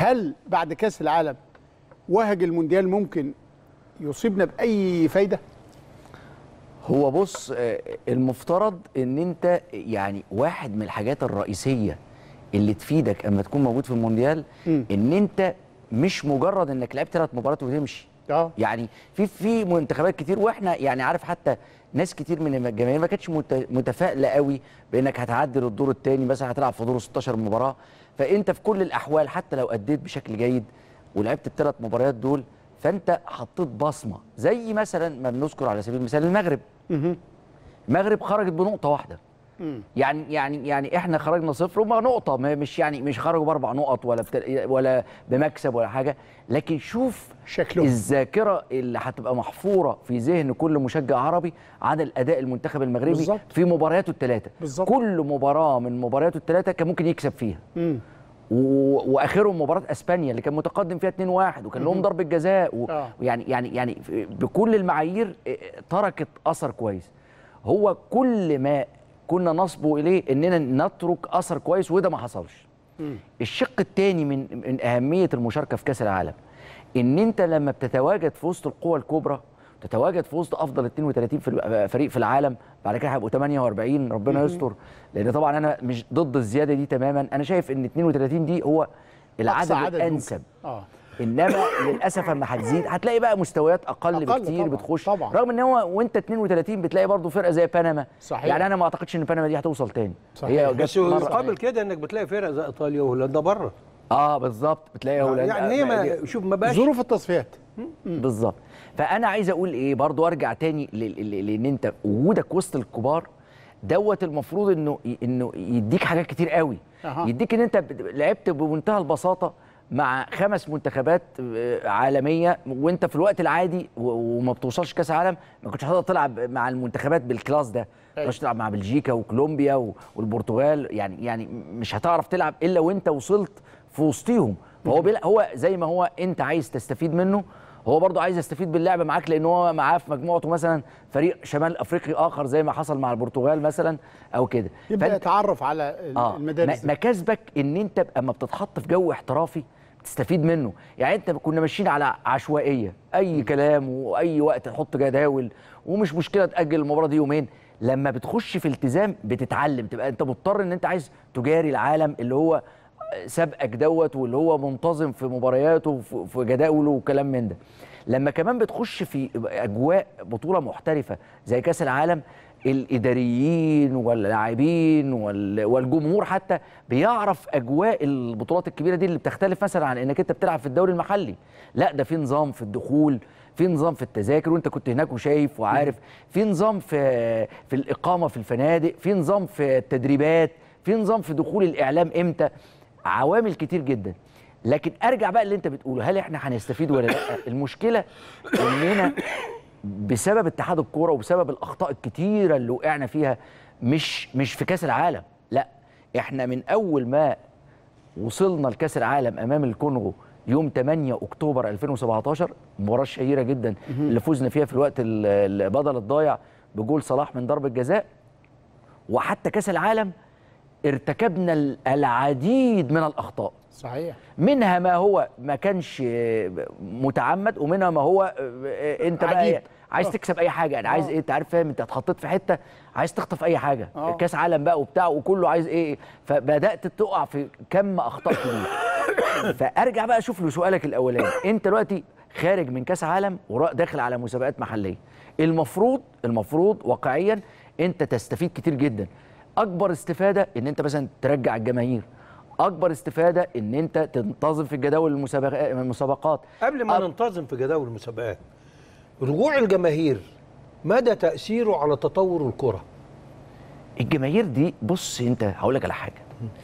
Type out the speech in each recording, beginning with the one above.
هل بعد كاس العالم وهج المونديال ممكن يصيبنا باي فايده هو بص آه، المفترض ان انت يعني واحد من الحاجات الرئيسيه اللي تفيدك اما تكون موجود في المونديال مم. ان انت مش مجرد انك لعبت ثلاث مباريات وتمشي اه يعني في في منتخبات كتير واحنا يعني عارف حتى ناس كتير من الجماهير ما كانتش مت- متفائله قوي بانك هتعدي للدور الثاني مثلا هتلعب في دور 16 مباراه فانت في كل الاحوال حتى لو اديت بشكل جيد ولعبت الثلاث مباريات دول فانت حطيت بصمه زي مثلا ما بنذكر على سبيل المثال المغرب مهم. المغرب خرجت بنقطه واحده مم. يعني يعني يعني احنا خرجنا صفر وما نقطه ما مش يعني مش خرجوا باربع نقط ولا بتل... ولا بمكسب ولا حاجه لكن شوف شكلهم. الذاكره اللي هتبقى محفوره في ذهن كل مشجع عربي عن الاداء المنتخب المغربي بالظبط. في مبارياته الثلاثه بالظبط. كل مباراه من مبارياته الثلاثه كان ممكن يكسب فيها مم. و... واخرهم مباراه اسبانيا اللي كان متقدم فيها 2-1 وكان لهم ضربه جزاء و... آه. يعني يعني يعني بكل المعايير اه، تركت اثر كويس هو كل ما كنا نصبو اليه اننا نترك اثر كويس وده ما حصلش مم. الشق الثاني من من اهميه المشاركه في كاس العالم ان انت لما بتتواجد في وسط القوى الكبرى تتواجد في وسط افضل 32 في فريق في العالم بعد كده هيبقوا 48 ربنا يستر لان طبعا انا مش ضد الزياده دي تماما انا شايف ان 32 دي هو العدد أقصى عدد الانسب ممكن. اه انما للاسف اما هتزيد هتلاقي بقى مستويات اقل, أقل بكتير طبعاً، بتخش طبعاً. رغم ان هو وانت 32 بتلاقي برضو فرقه زي بنما صحيح. يعني انا ما اعتقدش ان بنما دي هتوصل تاني صحيح. هي جت بس مرة. مقابل كده انك بتلاقي فرق زي ايطاليا وهولندا بره اه بالظبط بتلاقي هولندا يعني هي ما شوف ما بقاش ظروف التصفيات بالظبط فانا عايز اقول ايه برضو ارجع تاني ل- ل- لان انت وجودك وسط الكبار دوت المفروض انه انه يديك حاجات كتير قوي أها. يديك ان انت بت- لعبت بمنتهى البساطه مع خمس منتخبات آه، عالميه وانت في الوقت العادي و- وما بتوصلش كاس عالم ما كنتش هتقدر تلعب مع المنتخبات بالكلاس ده ما كنتش تلعب مع بلجيكا وكولومبيا و- والبرتغال يعني يعني مش هتعرف تلعب الا وانت وصلت في وسطيهم فهو بيلا هو زي ما هو انت عايز تستفيد منه هو برضه عايز يستفيد باللعبه معاك لان هو معاه في مجموعته مثلا فريق شمال افريقي اخر زي ما حصل مع البرتغال مثلا او كده يبدا فأنت- يتعرف على اه المدارس م- دي. مكاسبك ان انت اما بتتحط في جو احترافي تستفيد منه يعني انت كنا ماشيين على عشوائيه اي كلام واي وقت نحط جداول ومش مشكله تاجل المباراه دي يومين لما بتخش في التزام بتتعلم تبقى انت مضطر ان انت عايز تجاري العالم اللي هو سابقك دوت واللي هو منتظم في مبارياته وفي في جداوله وكلام من ده لما كمان بتخش في اجواء بطوله محترفه زي كاس العالم الاداريين واللاعبين وال- والجمهور حتى بيعرف اجواء البطولات الكبيره دي اللي بتختلف مثلا عن انك انت بتلعب في الدوري المحلي لا ده في نظام في الدخول في نظام في التذاكر وانت كنت هناك وشايف وعارف في نظام في في الاقامه في الفنادق في نظام في التدريبات في نظام في دخول الاعلام امتى عوامل كتير جدا لكن ارجع بقى اللي انت بتقوله هل احنا هنستفيد ولا لا المشكله اننا بسبب اتحاد الكوره وبسبب الاخطاء الكتيره اللي وقعنا فيها مش مش في كاس العالم لا احنا من اول ما وصلنا لكاس العالم امام الكونغو يوم 8 اكتوبر 2017 مباراه شهيره جدا اللي فزنا فيها في الوقت ال- البدل الضايع بجول صلاح من ضربه جزاء وحتى كاس العالم ارتكبنا ال- العديد من الاخطاء صحيح منها ما هو ما كانش متعمد ومنها ما هو انت بقى عجيب. إيه؟ عايز آه. تكسب اي حاجه يعني عايز آه. ايه انت عارف فاهم انت اتحطيت في حته عايز تخطف اي حاجه آه. كاس عالم بقى وبتاع وكله عايز ايه فبدات تقع في كم اخطاء كبير فارجع بقى اشوف لسؤالك الاولاني انت دلوقتي خارج من كاس عالم وداخل على مسابقات محليه المفروض المفروض واقعيا انت تستفيد كتير جدا اكبر استفاده ان انت مثلا ترجع الجماهير اكبر استفاده ان انت تنتظم في الجداول المسابقات المسابقات قبل ما أك- ننتظم في جداول المسابقات رجوع الجماهير مدى تأثيره على تطور الكرة الجماهير دي بص انت هقول لك على حاجه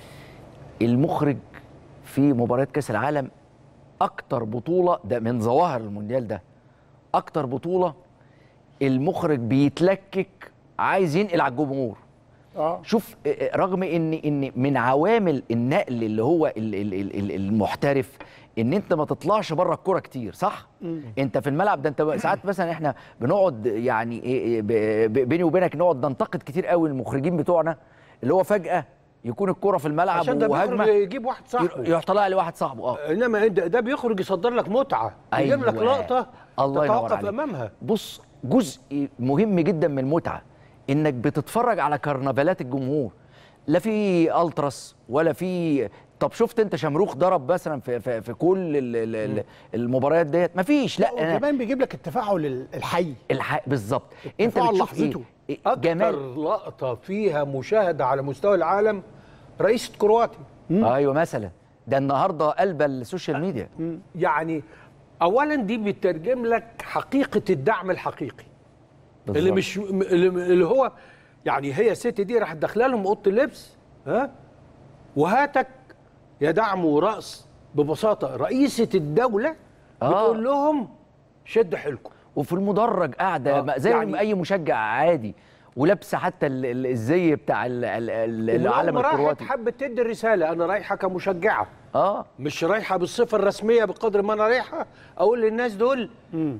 المخرج في مباريات كاس العالم اكتر بطوله ده من ظواهر المونديال ده اكتر بطوله المخرج بيتلكك عايز ينقل على الجمهور اه شوف اه، اه، رغم ان ان من عوامل النقل اللي هو ال- ال- ال- ال- المحترف ان انت ما تطلعش بره الكوره كتير صح انت في الملعب ده انت ساعات مثلا احنا بنقعد يعني ايه- ايه ب- ب- بيني وبينك نقعد ننتقد كتير قوي المخرجين بتوعنا اللي هو فجاه يكون الكره في الملعب عشان ده بيخرج وهجمه يجيب واحد صاحبه يروح طالع لواحد صاحبه اه انما انت ده بيخرج يصدر لك متعه يجيب لك أيوة. لقطه الله ينور تتوقف عليك. امامها بص جزء مهم جدا من المتعه انك بتتفرج على كرنفالات الجمهور لا في التراس ولا في طب شفت انت شمروخ ضرب مثلا في في, في كل ال- ال- ال- المباريات ديت مفيش لا أنا وكمان بيجيب لك التفاعل ال- الحي الح... بالظبط انت التفاعل بتشوف ايه لحظته. إيه؟ اكتر جمال لقطه فيها مشاهده على مستوى العالم رئيسة كرواتيا ايوه مثلا ده النهارده قلب السوشيال ميديا يعني اولا دي بتترجم لك حقيقه الدعم الحقيقي اللي بالظبط. مش اللي, اللي هو يعني هي الست دي راح داخله لهم اوضه اللبس ها وهاتك يا دعم ورأس ببساطه رئيسه الدوله آه. بتقول لهم شد حيلكم وفي المدرج قاعده آه، ما- زي يعني- يعني اي مشجع عادي ولابسه حتى ال- ال- الزي بتاع ال- ال- ال- العالم ولما راحت الكرواتي حبت تدي الرساله انا رايحه كمشجعه اه مش رايحه بالصفه الرسميه بقدر ما انا رايحه اقول للناس دول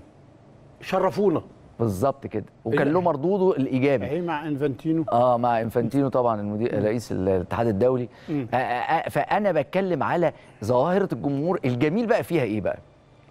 شرفونا بالظبط كده وكان ال- له مردوده الايجابي اهي مع انفانتينو اه مع انفانتينو طبعا المدير رئيس الاتحاد الدولي آه آه آه فانا بتكلم على ظاهره الجمهور الجميل بقى فيها ايه بقى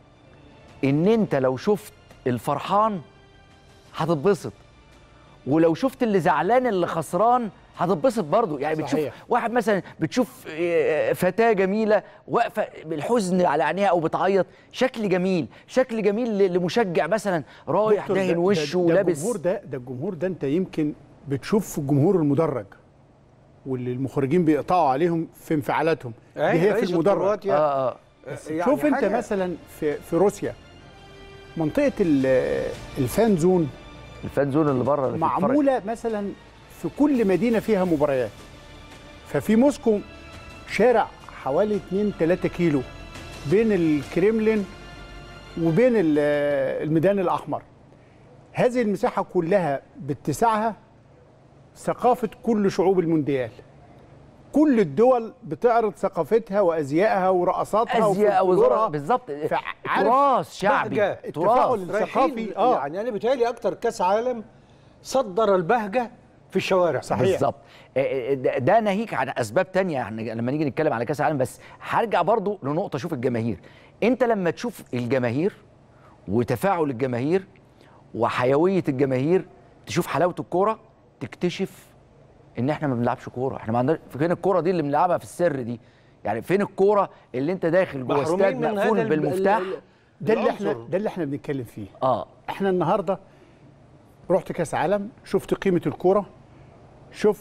ان انت لو شفت الفرحان هتتبسط ولو شفت اللي زعلان اللي خسران هتتبسط برضه يعني بتشوف صحيح. واحد مثلا بتشوف آه، فتاه جميله واقفه بالحزن على عينيها او بتعيط شكل جميل شكل جميل ل- لمشجع مثلا رايح دكتور، ده- داهن ده- وشه ده ولابس الجمهور ده ده الجمهور ده انت يمكن بتشوف في الجمهور المدرج واللي المخرجين بيقطعوا عليهم في انفعالاتهم دي أي هي في رئيسة المدرج كرواتيا اه اه يعني شوف انت حاجة- مثلا في في روسيا منطقه ال- الفان زون الفان زون اللي بره اللي في الفرق. معموله مثلا في كل مدينه فيها مباريات ففي موسكو شارع حوالي 2 3 كيلو بين الكريملين وبين ال- الميدان الاحمر هذه المساحه كلها باتساعها ثقافه كل شعوب المونديال كل الدول بتعرض ثقافتها وازيائها ورقصاتها ازياء وزرع وفولكلورها. بالظبط فعارف تراث شعبي بهجة، التفاعل تراث الثقافي رايحين اه يعني انا بيتهيألي اكتر كاس عالم صدر البهجه في الشوارع صحيح. بالظبط آه، آه، ده ده ناهيك عن اسباب تانية يعني لما نيجي نتكلم على كاس العالم بس هرجع برضو لنقطه شوف الجماهير انت لما تشوف الجماهير وتفاعل الجماهير وحيويه الجماهير تشوف حلاوه الكوره تكتشف ان احنا ما بنلعبش كوره احنا ما عندناش فين الكوره دي اللي بنلعبها في السر دي يعني فين الكوره اللي انت داخل جوه استاد محرومين من هذا مقفول الب- بالمفتاح ال- ال- ده اللي احنا العنصر. ده اللي احنا بنتكلم فيه اه احنا النهارده رحت كاس عالم شفت قيمه الكوره شوف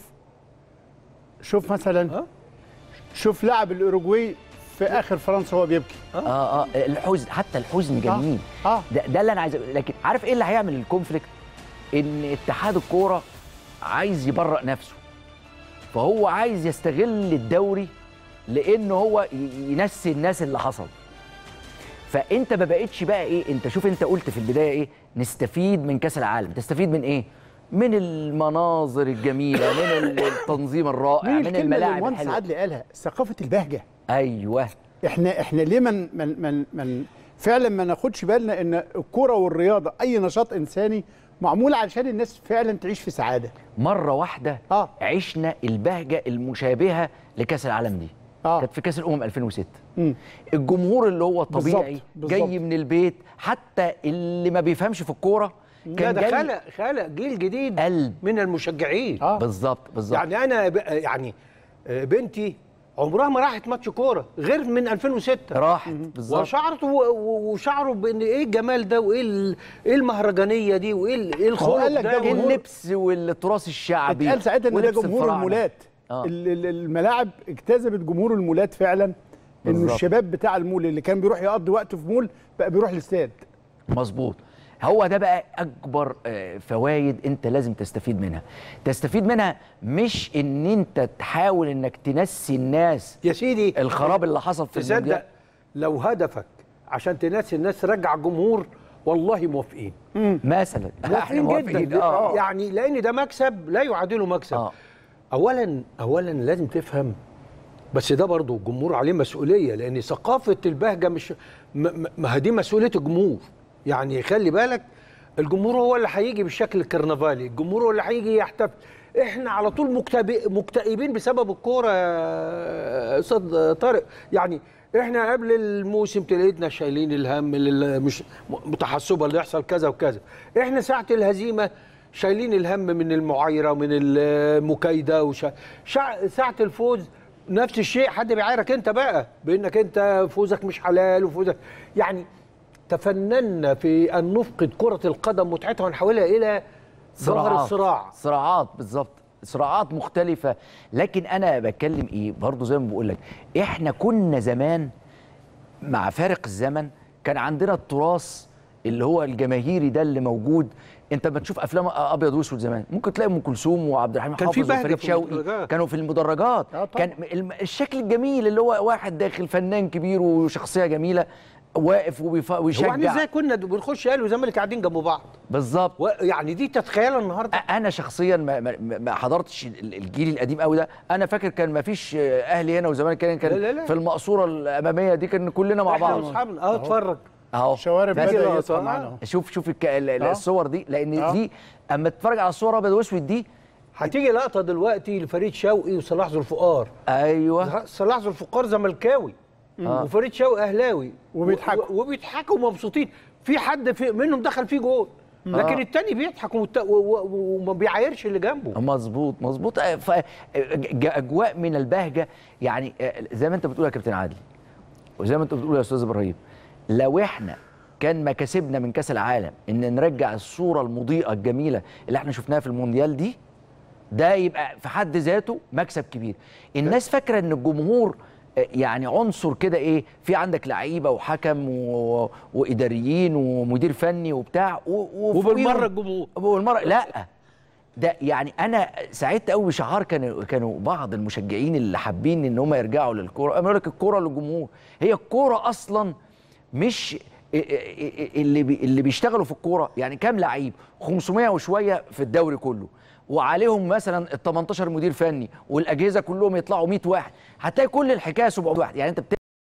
شوف مثلا ها؟ شوف لاعب الاوروجواي في اخر فرنسا وهو بيبكي اه اه الحزن حتى الحزن جميل اه ده, ده اللي انا عايز أقوله. لكن عارف ايه اللي هيعمل الكونفليكت ان اتحاد الكوره عايز يبرأ نفسه فهو عايز يستغل الدوري لان هو ي- ينسي الناس اللي حصل فانت ما بقتش بقى ايه انت شوف انت قلت في البدايه ايه نستفيد من كاس العالم تستفيد من ايه من المناظر الجميله من التنظيم الرائع مين من الكلمه اللي الملاعب المهندس الحلوه عادل قالها ثقافه البهجه ايوه احنا احنا ليه من من من, من فعلا ما ناخدش بالنا ان الكوره والرياضه اي نشاط انساني معمول علشان الناس فعلا تعيش في سعاده مره واحده آه. عشنا البهجه المشابهه لكاس العالم دي آه. كانت في كاس الامم 2006 مم. الجمهور اللي هو الطبيعي بالظبط، بالظبط. جاي من البيت حتى اللي ما بيفهمش في الكوره لا كان ده جاي خلق خلق جيل جديد قلب. من المشجعين آه. بالظبط بالظبط يعني انا ب- يعني آه، بنتي عمرها ما راحت ماتش كوره غير من 2006 راحت بالظبط وشعرت و- و- وشعروا بان ايه الجمال ده وايه ال- ايه المهرجانيه دي وايه ال- ايه الخلق قال لك ده ده وإيه جمهور- اللبس والتراث الشعبي اتقال ساعتها ان ده ولبس جمهور الفراعنة. المولات آه. ال- ال- الملاعب اجتذبت جمهور المولات فعلا انه بالظبط. الشباب بتاع المول اللي كان بيروح يقضي وقته في مول بقى بيروح الاستاد مظبوط هو ده بقى اكبر آه، فوائد انت لازم تستفيد منها تستفيد منها مش ان انت تحاول انك تنسي الناس يا سيدي الخراب اللي حصل في المونديال تصدق لو هدفك عشان تنسي الناس ترجع الجمهور والله موافقين مثلا احنا موافقين جدا اه يعني لان ده مكسب لا يعادله مكسب اه اولا اولا لازم تفهم بس ده برضو الجمهور عليه مسؤوليه لان ثقافه البهجه مش ما- ما ما هي دي مسؤوليه الجمهور يعني خلي بالك الجمهور هو اللي هيجي بالشكل الكرنفالي الجمهور هو اللي هيجي يحتفل احنا على طول مكتئب مكتئبين بسبب الكوره يا استاذ طارق يعني احنا قبل الموسم تلاقينا شايلين الهم اللي مش متحسبه اللي يحصل كذا وكذا احنا ساعه الهزيمه شايلين الهم من المعايره ومن المكايده وشا... شع... ساعه الفوز نفس الشيء حد بيعايرك انت بقى بانك انت فوزك مش حلال وفوزك يعني تفننا في ان نفقد كره القدم متعتها ونحولها الى ظهر الصراع صراعات بالظبط صراعات مختلفة لكن أنا بتكلم إيه برضو زي ما بقول لك إحنا كنا زمان مع فارق الزمن كان عندنا التراث اللي هو الجماهيري ده اللي موجود انت لما تشوف افلام ابيض واسود زمان ممكن تلاقي ام كلثوم وعبد الحليم كان في حافظ بهجة وفريد في شوقي المدرجات. كانوا في المدرجات آه طبعا. كان الم- الشكل الجميل اللي هو واحد داخل فنان كبير وشخصيه جميله واقف وبيف- هو ويشجع يعني ازاي كنا بنخش اهلي وزمالك قاعدين جنب بعض بالظبط و- يعني دي تتخيلها النهارده انا شخصيا ما, ما, ما حضرتش ال- الجيل القديم قوي ده انا فاكر كان ما فيش اهلي هنا وزمالك كان كان لا لا لا. في المقصوره الاماميه دي كان كلنا مع احنا بعض واصحابنا اه اتفرج اهو شوارب بس بدأ لقطة. يطلع معانا أهو. شوف شوف الك... ال- ال- آه. الصور دي لان آه. دي اما تتفرج على الصور ابيض واسود دي هتيجي لقطه دلوقتي لفريد شوقي وصلاح ذو الفقار ايوه صلاح ذو الفقار زملكاوي آه. وفريد شوقي اهلاوي وبيضحكوا. و- وبيضحكوا ومبسوطين في حد في منهم دخل فيه جول لكن آه. التاني بيضحك ومت- و- و- وما بيعايرش اللي جنبه مظبوط مظبوط آه، ف... ج- اجواء من البهجه يعني آه، زي ما انت بتقول يا كابتن عادل وزي ما انت بتقول يا استاذ ابراهيم لو احنا كان ما كسبنا من كاس العالم ان نرجع الصوره المضيئه الجميله اللي احنا شفناها في المونديال دي ده يبقى في حد ذاته مكسب كبير الناس فاكره ان الجمهور آه، يعني عنصر كده ايه في عندك لعيبه وحكم و... واداريين ومدير فني وبتاع و... وفوقيهم- وبالمره الجمهور والمره لا ده يعني انا سعدت قوي بشعار كانوا كانوا بعض المشجعين اللي حابين ان هم يرجعوا للكوره انا لك الكوره للجمهور هي الكوره اصلا مش اللي بي اللي بيشتغلوا في الكوره يعني كام لعيب 500 وشويه في الدوري كله وعليهم مثلا ال 18 مدير فني والاجهزه كلهم يطلعوا 100 واحد هتلاقي كل الحكايه 700 واحد يعني انت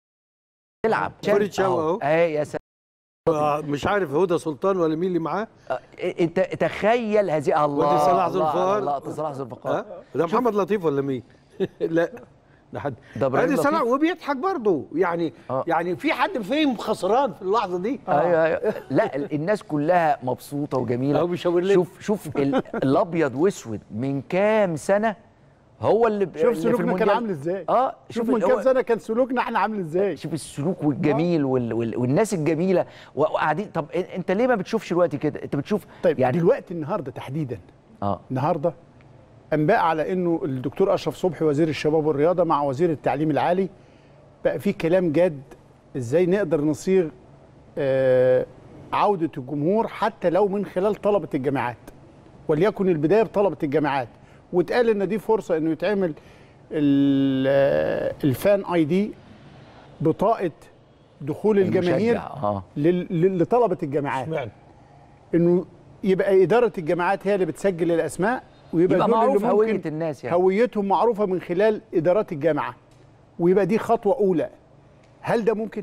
بتلعب فريد شوقي أهو. أهو. اهي يا سلام آه، مش عارف هدى سلطان ولا مين اللي معاه آه، انت تخيل هذه الله ودي صلاح ذو الله- الفقار. الله الله صلاح ذو الفقار ها ده محمد لطيف ولا مين لا ده حد ده إبراهيم ادي صلاح لطيف. وبيضحك برضه يعني آه. يعني في حد فيهم خسران في اللحظه دي ايوه ايوه لا ال- الناس كلها مبسوطه وجميله أهو بيشاور لنا. شوف شوف ال- الابيض واسود من كام سنه هو اللي ب- شوف اللي في سلوكنا كان المونديال. عامل ازاي اه شوف شوف من ال- كام هو- سنه كان سلوكنا احنا عامل ازاي شوف السلوك والجميل وال وال والناس الجميله و- وقاعدين طب إن- انت ليه ما بتشوفش الوقت كده انت بتشوف طيب يعني دلوقتي النهارده تحديدا اه النهارده انباء على انه الدكتور اشرف صبحي وزير الشباب والرياضه مع وزير التعليم العالي بقى في كلام جاد ازاي نقدر نصيغ آه عوده الجمهور حتى لو من خلال طلبه الجامعات وليكن البدايه بطلبه الجامعات واتقال ان دي فرصه انه يتعمل ال- آه، الفان اي دي بطاقه دخول الجماهير المشجع، اه لل- لل- لطلبه الجامعات اشمعنى انه يبقى اداره الجامعات هي اللي بتسجل الاسماء ويبقى يبقى دول اللي معروف ممكن هويه الناس يعني هويتهم معروفه من خلال ادارات الجامعه ويبقى دي خطوه اولى هل ده ممكن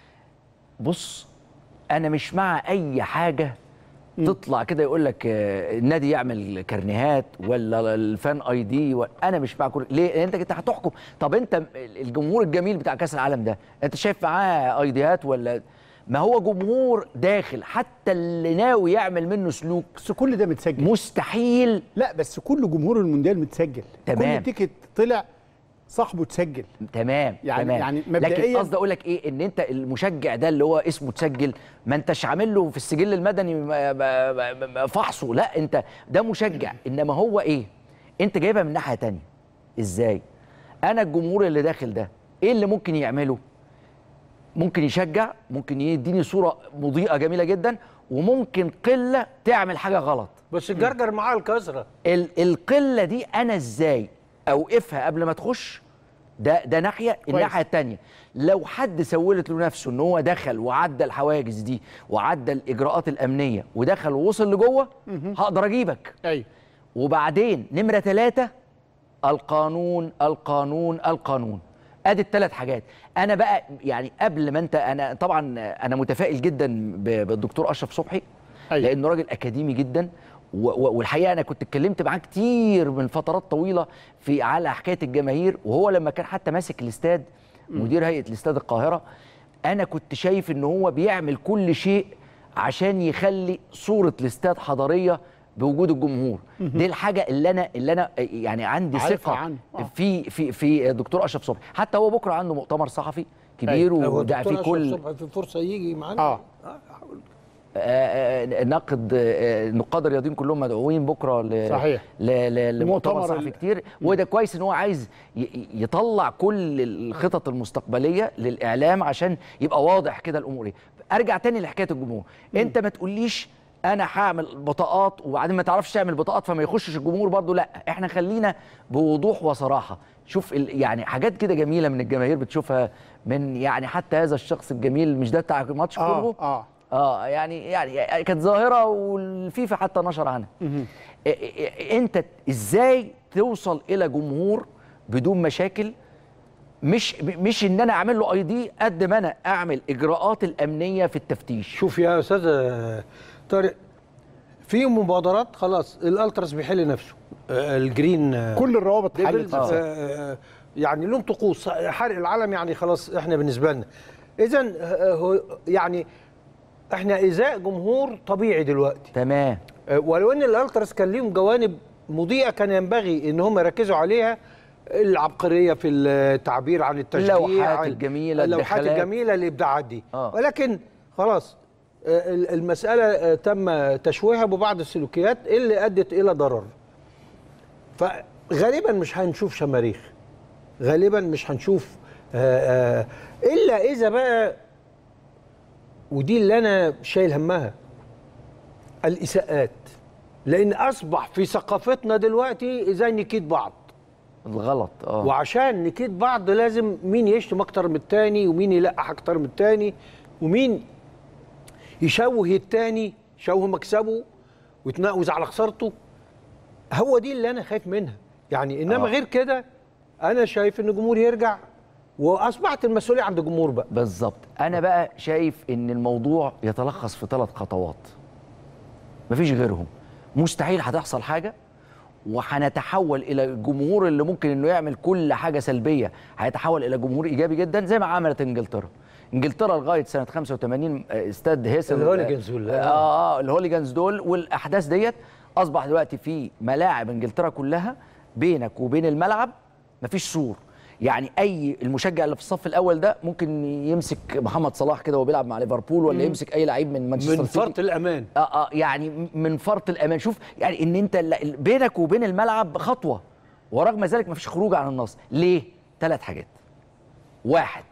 بص انا مش مع اي حاجه تطلع كده يقول لك آه، النادي يعمل كارنيهات ولا الفان اي دي و... انا مش مع كل ليه لأن انت انت هتحكم طب انت الجمهور الجميل بتاع كاس العالم ده انت شايف معاه ايديات ولا ما هو جمهور داخل حتى اللي ناوي يعمل منه سلوك بس كل ده متسجل مستحيل لا بس كل جمهور المونديال متسجل تمام. كل تيكت طلع صاحبه تسجل تمام يعني- تمام. يعني لكن مبدئياً- قصدي اقول لك ايه ان انت المشجع ده اللي هو اسمه تسجل ما انتش عامل له في السجل المدني م- م- م- فحصه لا انت ده مشجع انما هو ايه انت جايبها من ناحيه تانية ازاي انا الجمهور اللي داخل ده ايه اللي ممكن يعمله ممكن يشجع ممكن يديني صوره مضيئه جميله جدا وممكن قله تعمل حاجه غلط بس الجرجر معاه الكسره ال القله دي انا ازاي اوقفها قبل ما تخش ده ده ناحيه الناحيه الثانيه لو حد سولت له نفسه ان هو دخل وعدى الحواجز دي وعدى الاجراءات الامنيه ودخل ووصل لجوه هقدر اجيبك ايوه وبعدين نمره ثلاثة القانون القانون القانون ادي الثلاث حاجات انا بقى يعني قبل ما انت انا طبعا انا متفائل جدا ب- بالدكتور اشرف صبحي أيوة. لانه راجل اكاديمي جدا و- و- والحقيقه انا كنت اتكلمت معاه كتير من فترات طويله في على حكايه الجماهير وهو لما كان حتى ماسك الاستاد مدير هيئه الاستاد القاهره انا كنت شايف ان هو بيعمل كل شيء عشان يخلي صوره الاستاد حضاريه بوجود الجمهور دي الحاجه اللي انا اللي انا يعني عندي عارفها ثقه عنه. آه. في في في دكتور اشرف صبحي حتى هو بكره عنده مؤتمر صحفي كبير هو وده الدكتور في أشرف كل صبحي في فرصه يجي معانا اه آه، آه، نقد آه، النقاد الرياضيين كلهم مدعوين بكره ل صحيح. ل- ل- لمؤتمر المؤتمر صحفي ال- كتير وده كويس ان هو عايز ي- ي- يطلع كل الخطط المستقبليه للاعلام عشان يبقى واضح كده الامور ايه ارجع تاني لحكايه الجمهور انت ما تقوليش انا هعمل بطاقات وبعدين ما تعرفش تعمل بطاقات فما يخشش الجمهور برضو لا احنا خلينا بوضوح وصراحه شوف ال- يعني حاجات كده جميله من الجماهير بتشوفها من يعني حتى هذا الشخص الجميل مش ده بتاع ماتش اه كونغو اه اه يعني يعني كانت ظاهره والفيفا حتى نشر عنها إ- إ- انت ازاي توصل الى جمهور بدون مشاكل مش مش ان انا اعمل له اي دي قد ما انا اعمل اجراءات الامنيه في التفتيش شوف يا استاذ آه، طارق في مبادرات خلاص الالتراس بيحل نفسه آه، الجرين آه، كل الروابط ديفلز، حلت آه، يعني لهم طقوس حرق العالم يعني خلاص احنا بالنسبه لنا اذا هو يعني احنا ازاء جمهور طبيعي دلوقتي تمام آه، ولو ان الالتراس كان ليهم جوانب مضيئه كان ينبغي ان هم يركزوا عليها العبقريه في التعبير عن التشجيع اللوحات عن- الجميلة، اللوحات الدخلات. الجميله الابداعات دي آه. ولكن خلاص آه، ال- المساله آه، تم تشويهها ببعض السلوكيات اللي ادت الى ضرر فغالبا مش هنشوف شماريخ غالبا مش هنشوف آه، آه، الا اذا بقى ودي اللي انا شايل همها الاساءات لان اصبح في ثقافتنا دلوقتي ازاي نكيد بعض الغلط اه وعشان نكيد بعض لازم مين يشتم اكتر من التاني ومين يلقح اكتر من التاني ومين يشوه التاني يشوه مكسبه ويتنقز على خسارته هو دي اللي انا خايف منها يعني انما آه. غير كده انا شايف ان الجمهور يرجع واصبحت المسؤوليه عند الجمهور بقى بالظبط انا بقى شايف ان الموضوع يتلخص في ثلاث خطوات مفيش غيرهم مستحيل هتحصل حاجه وهنتحول الى الجمهور اللي ممكن انه يعمل كل حاجه سلبيه هيتحول الى جمهور ايجابي جدا زي ما عملت انجلترا انجلترا لغايه سنه 85 آه، استاد هيسل الهوليجانز وال- اه اه الهوليجانز دول والاحداث ديت اصبح دلوقتي في ملاعب انجلترا كلها بينك وبين الملعب مفيش سور يعني اي المشجع اللي في الصف الاول ده ممكن يمسك محمد صلاح كده وهو بيلعب مع ليفربول ولا يمسك اي لعيب من مانشستر من سيتي. فرط الامان اه اه يعني من فرط الامان شوف يعني ان انت ال- بينك وبين الملعب خطوه ورغم ذلك مفيش خروج عن النص ليه ثلاث حاجات واحد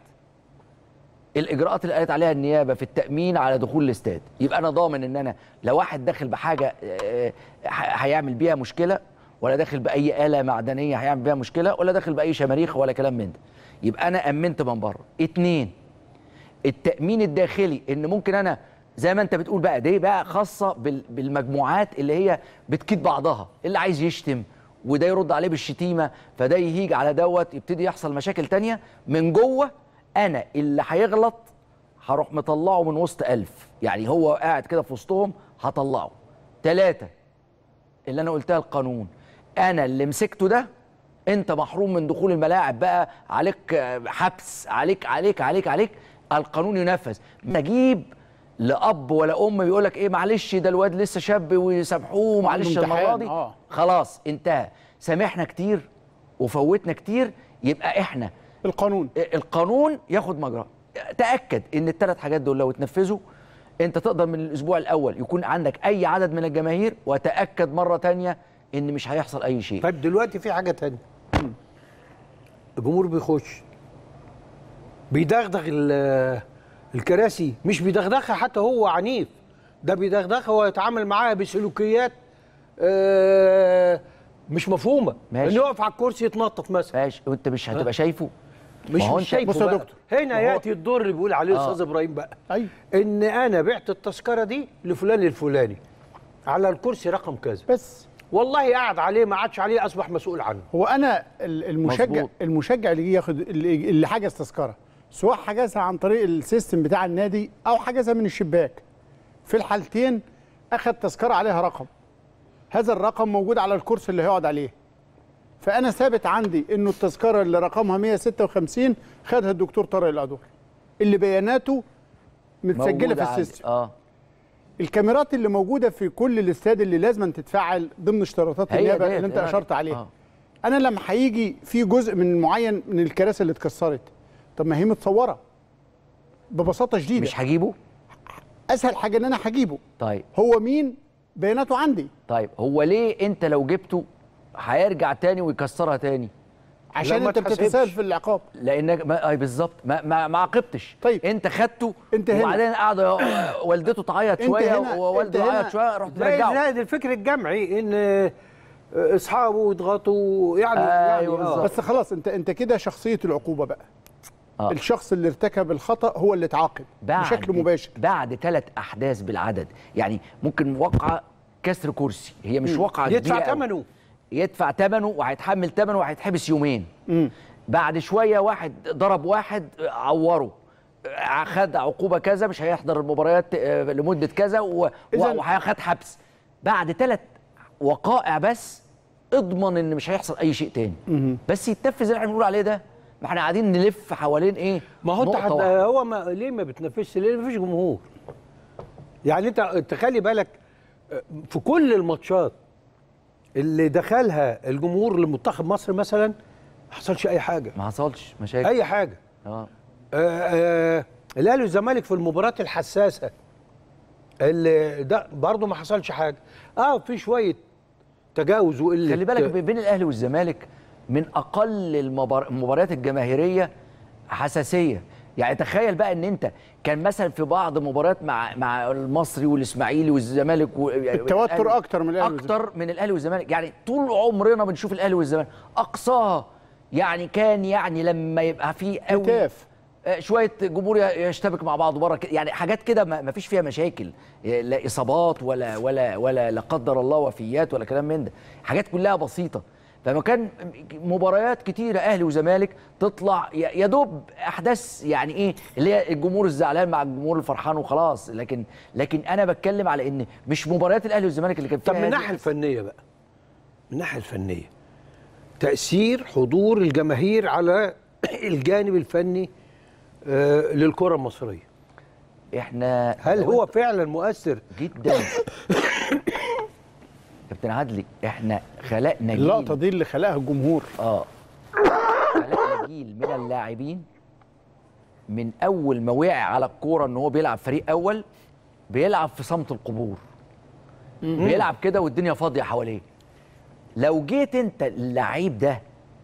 الاجراءات اللي قالت عليها النيابه في التامين على دخول الاستاد يبقى انا ضامن ان انا لو واحد داخل بحاجه آه، ه- هيعمل بيها مشكله ولا داخل باي اله معدنيه هيعمل بيها مشكله ولا داخل باي شماريخ ولا كلام من ده يبقى انا امنت من بره اتنين التامين الداخلي ان ممكن انا زي ما انت بتقول بقى دي بقى خاصه بال- بالمجموعات اللي هي بتكيد بعضها اللي عايز يشتم وده يرد عليه بالشتيمه فده يهيج على دوت يبتدي يحصل مشاكل تانية من جوه انا اللي هيغلط هروح مطلعه من وسط ألف يعني هو قاعد كده في وسطهم هطلعه ثلاثة اللي انا قلتها القانون انا اللي مسكته ده انت محروم من دخول الملاعب بقى عليك آه، حبس عليك عليك عليك عليك القانون ينفذ نجيب لاب ولا ام بيقول لك ايه معلش ده الواد لسه شاب ويسامحوه معلش عنده المره امتحان، دي آه. خلاص انتهى سامحنا كتير وفوتنا كتير يبقى احنا القانون القانون ياخد مجراه تاكد ان الثلاث حاجات دول لو اتنفذوا انت تقدر من الاسبوع الاول يكون عندك اي عدد من الجماهير وتاكد مره تانية ان مش هيحصل اي شيء طيب دلوقتي في حاجه تانية الجمهور بيخش بيدغدغ ال- الكراسي مش بيدغدغها حتى هو عنيف ده بيدغدغها ويتعامل معاها بسلوكيات آه، مش مفهومه ماشي. انه يقف على الكرسي يتنطط مثلا ماشي وانت مش هتبقى شايفه مش ما هو مش انت- شايفه بص يا بقى. دكتور، هنا ما هو- ياتي الدور اللي بيقول عليه آه. الاستاذ ابراهيم بقى ايوه ان انا بعت التذكره دي لفلان الفلاني على الكرسي رقم كذا بس والله قعد عليه ما عادش عليه اصبح مسؤول عنه هو انا ال- المشجع مظبوط. المشجع اللي جه ياخد اللي اللي حجز تذكره سواء حجزها عن طريق السيستم بتاع النادي او حجزها من الشباك في الحالتين اخد تذكره عليها رقم هذا الرقم موجود على الكرسي اللي هيقعد عليه فانا ثابت عندي انه التذكره اللي رقمها 156 خدها الدكتور طارق القدور اللي بياناته متسجله موجودة في عندي. السيستم اه الكاميرات اللي موجوده في كل الاستاد اللي لازم تتفعل ضمن اشتراطات هي النيابه ديت، اللي انت هي اشرت ديت. عليها آه. انا لما هيجي في جزء من معين من الكراسي اللي اتكسرت طب ما هي متصوره ببساطه شديده مش هجيبه اسهل حاجه ان انا هجيبه طيب هو مين بياناته عندي طيب هو ليه انت لو جبته هيرجع تاني ويكسرها تاني عشان ما انت تحاسبش. بتتساهل في العقاب لانك ما اي بالظبط ما ما, ما عاقبتش طيب. انت خدته انت هنا. وبعدين قعد والدته تعيط انت شويه هنا. ووالده انت هنا. يعيط شويه رحت زي مرجعه زائد الفكر الجمعي ان آه، اصحابه يضغطوا يعني أيوة يعني آه. بالظبط. بس خلاص انت انت كده شخصيه العقوبه بقى آه. الشخص اللي ارتكب الخطا هو اللي اتعاقب بعد بشكل مباشر بعد ثلاث احداث بالعدد يعني ممكن واقعه كسر كرسي هي مش واقعه يدفع كبيرة أوي. ثمنه يدفع ثمنه وهيتحمل ثمنه وهيتحبس يومين مم. بعد شويه واحد ضرب واحد عوره خد عقوبه كذا مش هيحضر المباريات آه، لمده كذا و- إذن- وهياخد حبس بعد ثلاث وقائع بس اضمن ان مش هيحصل اي شيء تاني بس يتنفذ اللي احنا بنقول عليه ده ما احنا قاعدين نلف حوالين ايه ما هو انت نقطة حد... واحدة. هو ما... ليه ما بتنافسش ليه ما فيش جمهور يعني انت انت خلي بالك آه، في كل الماتشات اللي دخلها الجمهور لمنتخب مصر مثلا ما حصلش اي حاجه ما حصلش مشاكل اي حاجه اه آه، آه، الاهلي والزمالك في المباريات الحساسه اللي ده برضه ما حصلش حاجه اه في شويه تجاوز وقله خلي بالك بين الاهلي والزمالك من اقل المبار- المباريات الجماهيريه حساسيه يعني تخيل بقى ان انت كان مثلا في بعض مباريات مع مع المصري والاسماعيلي والزمالك و... التوتر أكتر من الأهلي اكتر من الاهلي والزمالك يعني طول عمرنا بنشوف الاهلي والزمالك اقصاها يعني كان يعني لما يبقى في قوي هتاف آه، شويه جمهور ي- يشتبك مع بعض بره كده، يعني حاجات كده ما ما فيش فيها مشاكل آه، لا اصابات ولا ولا ولا لا قدر الله وفيات ولا كلام من ده حاجات كلها بسيطه فما كان مباريات كتيره اهلي وزمالك تطلع ي- يا دوب احداث يعني ايه اللي هي الجمهور الزعلان مع الجمهور الفرحان وخلاص لكن لكن انا بتكلم على ان مش مباريات الاهلي والزمالك اللي كان فيها طب من هذه الناحيه الفنيه بقى من الناحيه الفنيه تاثير حضور الجماهير على الجانب الفني آه للكره المصريه احنا هل لو هو انت- فعلا مؤثر جدا كابتن عدلي احنا خلقنا جيل اللقطه دي اللي خلقها الجمهور اه خلقنا جيل من اللاعبين من اول ما وقع على الكوره ان هو بيلعب فريق اول بيلعب في صمت القبور بيلعب كده والدنيا فاضيه حواليه لو جيت انت اللعيب ده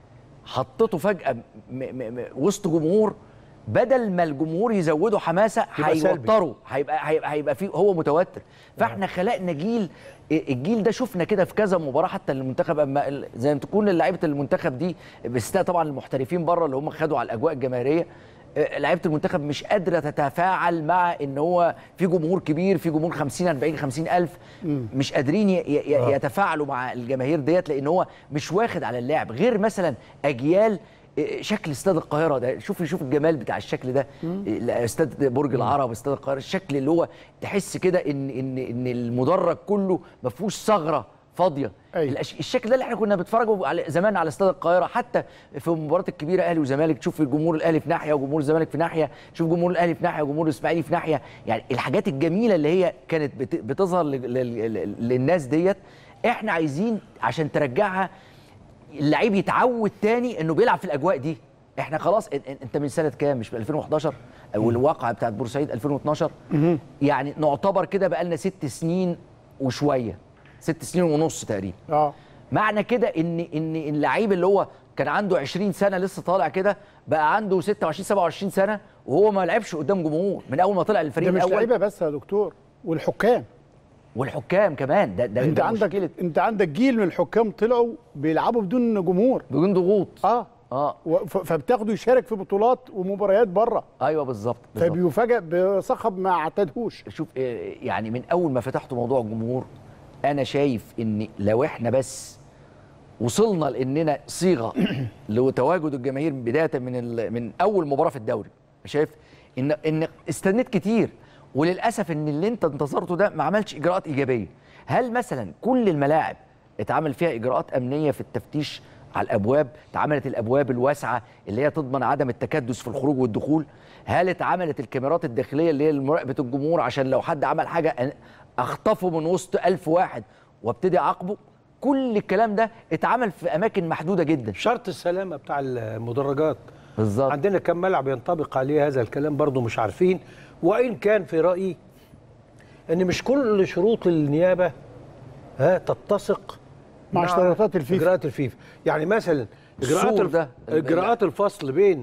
حطيته فجاه م م م وسط جمهور بدل ما الجمهور يزودوا حماسه يبقى سلبي. هيوتروا هيبقى هيبقى هيبقى فيه هو متوتر فاحنا خلقنا جيل الجيل ده شفنا كده في كذا مباراه حتى المنتخب اما ال- زي ما تكون لعيبه المنتخب دي باستثناء طبعا المحترفين بره اللي هم خدوا على الاجواء الجماهيريه آه، لعيبه المنتخب مش قادره تتفاعل مع ان هو في جمهور كبير في جمهور 50 40 50 الف مش قادرين ي- ي- يتفاعلوا مع الجماهير ديت لان هو مش واخد على اللعب غير مثلا اجيال آه، شكل استاد القاهره ده شوف شوف الجمال بتاع الشكل ده آه، استاد برج العرب استاد القاهره الشكل اللي هو تحس كده ان ان ان المدرج كله ما فيهوش ثغره فاضيه أيوة. الأش- الشكل ده اللي احنا كنا بنتفرجوا على زمان على استاد القاهره حتى في المباريات الكبيره اهلي وزمالك تشوف الجمهور الاهلي في ناحيه وجمهور الزمالك في ناحيه تشوف جمهور الاهلي في ناحيه وجمهور الاسماعيلي في ناحيه يعني الحاجات الجميله اللي هي كانت بت- بتظهر لل- لل- للناس ديت احنا عايزين عشان ترجعها اللعيب يتعود تاني انه بيلعب في الاجواء دي احنا خلاص إن- إن- انت من سنه كام مش من 2011 او الواقعه بتاعت بورسعيد 2012 يعني نعتبر كده بقى لنا ست سنين وشويه ست سنين ونص تقريبا اه معنى كده ان ان اللعيب اللي هو كان عنده 20 سنه لسه طالع كده بقى عنده 26 27 سنه وهو ما لعبش قدام جمهور من اول ما طلع الفريق ده مش الاول لعيبه بس يا دكتور والحكام والحكام كمان ده ده انت ده عندك مشكلة انت عندك جيل من الحكام طلعوا بيلعبوا بدون جمهور بدون ضغوط اه اه و- ف- فبتاخده يشارك في بطولات ومباريات بره ايوه بالظبط بالظبط. فبيفاجئ بصخب ما اعتادهوش شوف آه، يعني من اول ما فتحتوا موضوع الجمهور انا شايف ان لو احنا بس وصلنا لاننا صيغه لتواجد الجماهير بدايه من ال- من اول مباراه في الدوري شايف ان ان استنيت كتير وللاسف ان اللي انت انتظرته ده ما عملش اجراءات ايجابيه هل مثلا كل الملاعب اتعمل فيها اجراءات امنيه في التفتيش على الابواب اتعملت الابواب الواسعه اللي هي تضمن عدم التكدس في الخروج والدخول هل اتعملت الكاميرات الداخليه اللي هي لمراقبه الجمهور عشان لو حد عمل حاجه أن- اخطفه من وسط ألف واحد وابتدي اعاقبه كل الكلام ده اتعمل في اماكن محدوده جدا شرط السلامه بتاع المدرجات بالظبط عندنا كم ملعب ينطبق عليه هذا الكلام برضو مش عارفين وان كان في رايي ان مش كل شروط النيابه ها تتسق مع اشتراطات الفيفا. اجراءات الفيفا يعني مثلا اجراءات السور الف... ده. اجراءات الفصل بين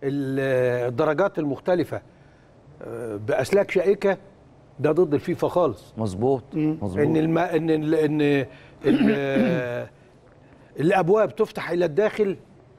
ال- الدرجات المختلفه آه، باسلاك شائكه ده ضد الفيفا خالص مظبوط مظبوط ان الم... ان ال... ان ال... الابواب تفتح الى الداخل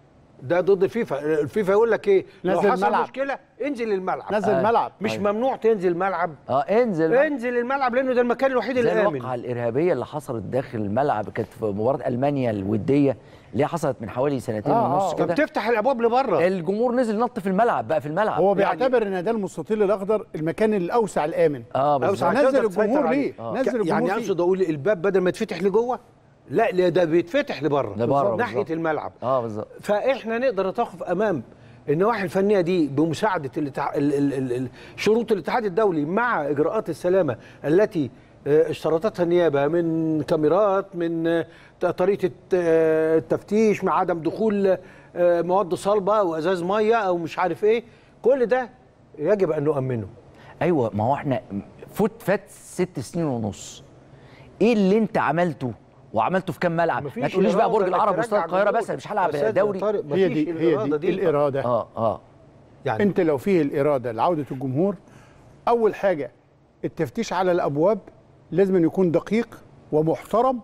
ده ضد الفيفا الفيفا يقول لك ايه لو نزل حصل ملعب. مشكله انزل الملعب نزل آه. ملعب مش أيوة. ممنوع تنزل ملعب اه انزل انزل الملعب لانه ده المكان الوحيد زي الامن الواقعة الإرهابية اللي حصلت داخل الملعب كانت في مباراة ألمانيا الودية اللي هي حصلت من حوالي سنتين آه، ونص آه. طب كده تفتح الابواب لبره الجمهور نزل نط في الملعب بقى في الملعب هو يعني- بيعتبر ان ده المستطيل الاخضر المكان الاوسع الامن اه أوسع بالظبط عشان نزل تسيطر الجمهور عليه. ليه؟ آه. نزل الجمهور يعني فيه. اقصد اقول الباب بدل ما يتفتح لجوه لا لا ده بيتفتح لبره لبره ناحيه بالظبط. الملعب اه بالظبط فاحنا نقدر نتوقف امام النواحي الفنيه دي بمساعده الاتح... ال... ال... ال... ال... شروط الاتحاد الدولي مع اجراءات السلامه التي آه، اشترطتها النيابه من كاميرات من آه، طريقه الت- آه، التفتيش مع عدم دخول آه، مواد صلبه او ازاز ميه او مش عارف ايه كل ده يجب ان نؤمنه ايوه ما هو احنا فوت فات ست سنين ونص ايه اللي انت عملته وعملته في كام ملعب ما مفيش تقوليش بقى إرادة برج إنك العرب ترجع واستاد القاهره جمهور. بس أنا مش هلعب أستاذ دوري طارق، هي مفيش دي هي الإرادة دي الاراده اه اه يعني انت لو فيه الاراده لعوده الجمهور اول حاجه التفتيش على الابواب لازم أن يكون دقيق ومحترم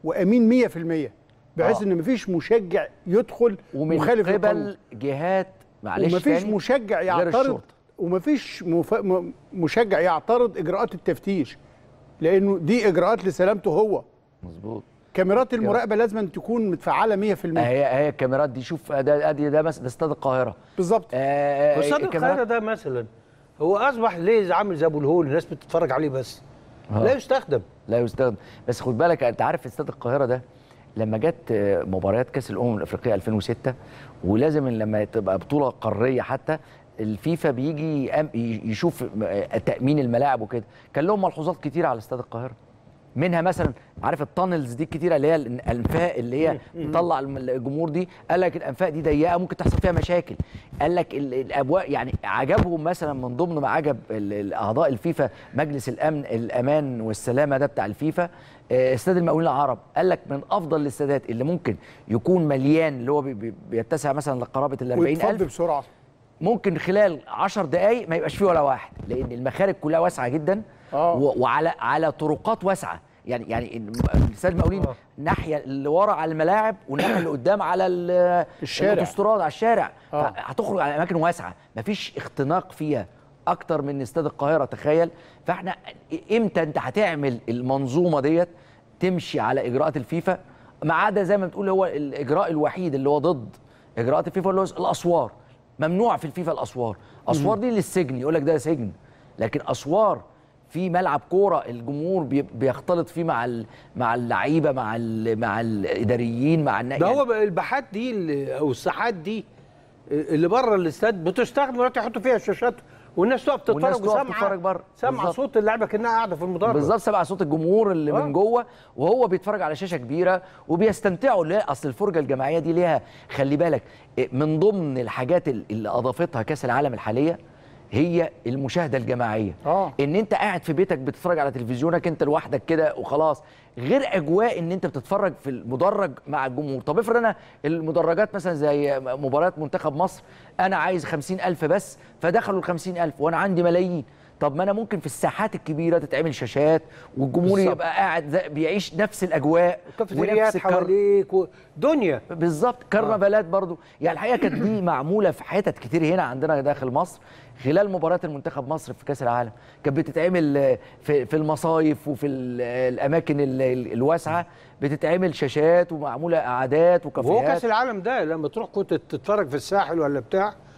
وامين 100% بحيث آه. ان مفيش مشجع يدخل ومن مخالف القانون قبل جهات معلش ومفيش تاني مشجع غير يعترض الشرطة. ومفيش مف... م- مشجع يعترض اجراءات التفتيش لانه دي اجراءات لسلامته هو مظبوط كاميرات المراقبه لازم أن تكون متفعله 100% هي هي الكاميرات دي شوف ده ادي ده مثلا ده استاد القاهره بالظبط آه استاد الكاميرات- القاهره ده مثلا هو اصبح ليه عامل زي ابو الهول الناس بتتفرج عليه بس آه. لا يستخدم لا يستخدم بس خد بالك انت عارف استاد القاهره ده لما جت آه، مباريات كاس الامم الافريقيه 2006 ولازم لما تبقى بطوله قاريه حتى الفيفا بيجي يأم- يشوف آه، تامين الملاعب وكده كان لهم ملحوظات كتيره على استاد القاهره منها مثلا عارف التانلز دي الكتيره اللي هي الانفاق اللي هي بتطلع الم- الجمهور دي قال لك الانفاق دي ضيقه ممكن تحصل فيها مشاكل قال لك ال- الابواب يعني عجبهم مثلا من ضمن ما عجب ال- ال- اعضاء الفيفا مجلس الامن الامان والسلامه ده بتاع الفيفا آه، استاد المقاولين العرب قال لك من افضل الاستادات اللي ممكن يكون مليان اللي هو بي- بي- بيتسع مثلا لقرابه ال ويتفض 40000 بسرعه ممكن خلال 10 دقائق ما يبقاش فيه ولا واحد لان المخارج كلها واسعه جدا آه. و- وعلى على طرقات واسعه يعني يعني الاستاد المقاولين آه. الناحيه اللي ورا على الملاعب والناحيه اللي قدام على ال- الشارع. الاوتوستراد على الشارع آه. هتخرج على اماكن واسعه مفيش اختناق فيها اكتر من استاد القاهره تخيل فاحنا امتى انت هتعمل المنظومه ديت تمشي على اجراءات الفيفا ما عدا زي ما بتقول هو الاجراء الوحيد اللي هو ضد اجراءات الفيفا اللي هو الاسوار ممنوع في الفيفا الاسوار اسوار دي للسجن يقول لك ده سجن لكن اسوار في ملعب كوره الجمهور بي- بيختلط فيه مع ال- مع اللعيبه مع ال مع الاداريين مع النا- ده يعني هو بقى الباحات دي اللي- او الساحات دي اللي بره الاستاد بتستخدم دلوقتي يحطوا فيها الشاشات والناس تقف والناس تتفرج تقف وسامعه تتفرج بره. سامعه بالظبط. صوت اللعيبه كانها قاعده في المدرج بالظبط سمع صوت الجمهور اللي آه. من جوه وهو بيتفرج على شاشه كبيره وبيستمتعوا ليه اصل الفرجه الجماعيه دي ليها خلي بالك إيه، من ضمن الحاجات ال- اللي اضافتها كاس العالم الحاليه هي المشاهده الجماعيه آه. ان انت قاعد في بيتك بتتفرج على تلفزيونك انت لوحدك كده وخلاص غير اجواء ان انت بتتفرج في المدرج مع الجمهور طب افرض انا المدرجات مثلا زي مباريات منتخب مصر انا عايز خمسين ألف بس فدخلوا الخمسين ألف وانا عندي ملايين طب ما انا ممكن في الساحات الكبيره تتعمل شاشات والجمهور بالظبط. يبقى قاعد زي- بيعيش نفس الاجواء كافيتريات الكر- حواليك و... دنيا بالظبط كرنفالات برضو يعني الحقيقه كانت دي معموله في حتت كتير هنا عندنا داخل مصر خلال مباريات المنتخب مصر في كاس العالم كانت بتتعمل آه، في في المصايف وفي ال- الاماكن ال- ال- الواسعه بتتعمل شاشات ومعموله قعدات وهو كاس وكافيهات العالم ده لما تروح كنت تتفرج في الساحل ولا بتاع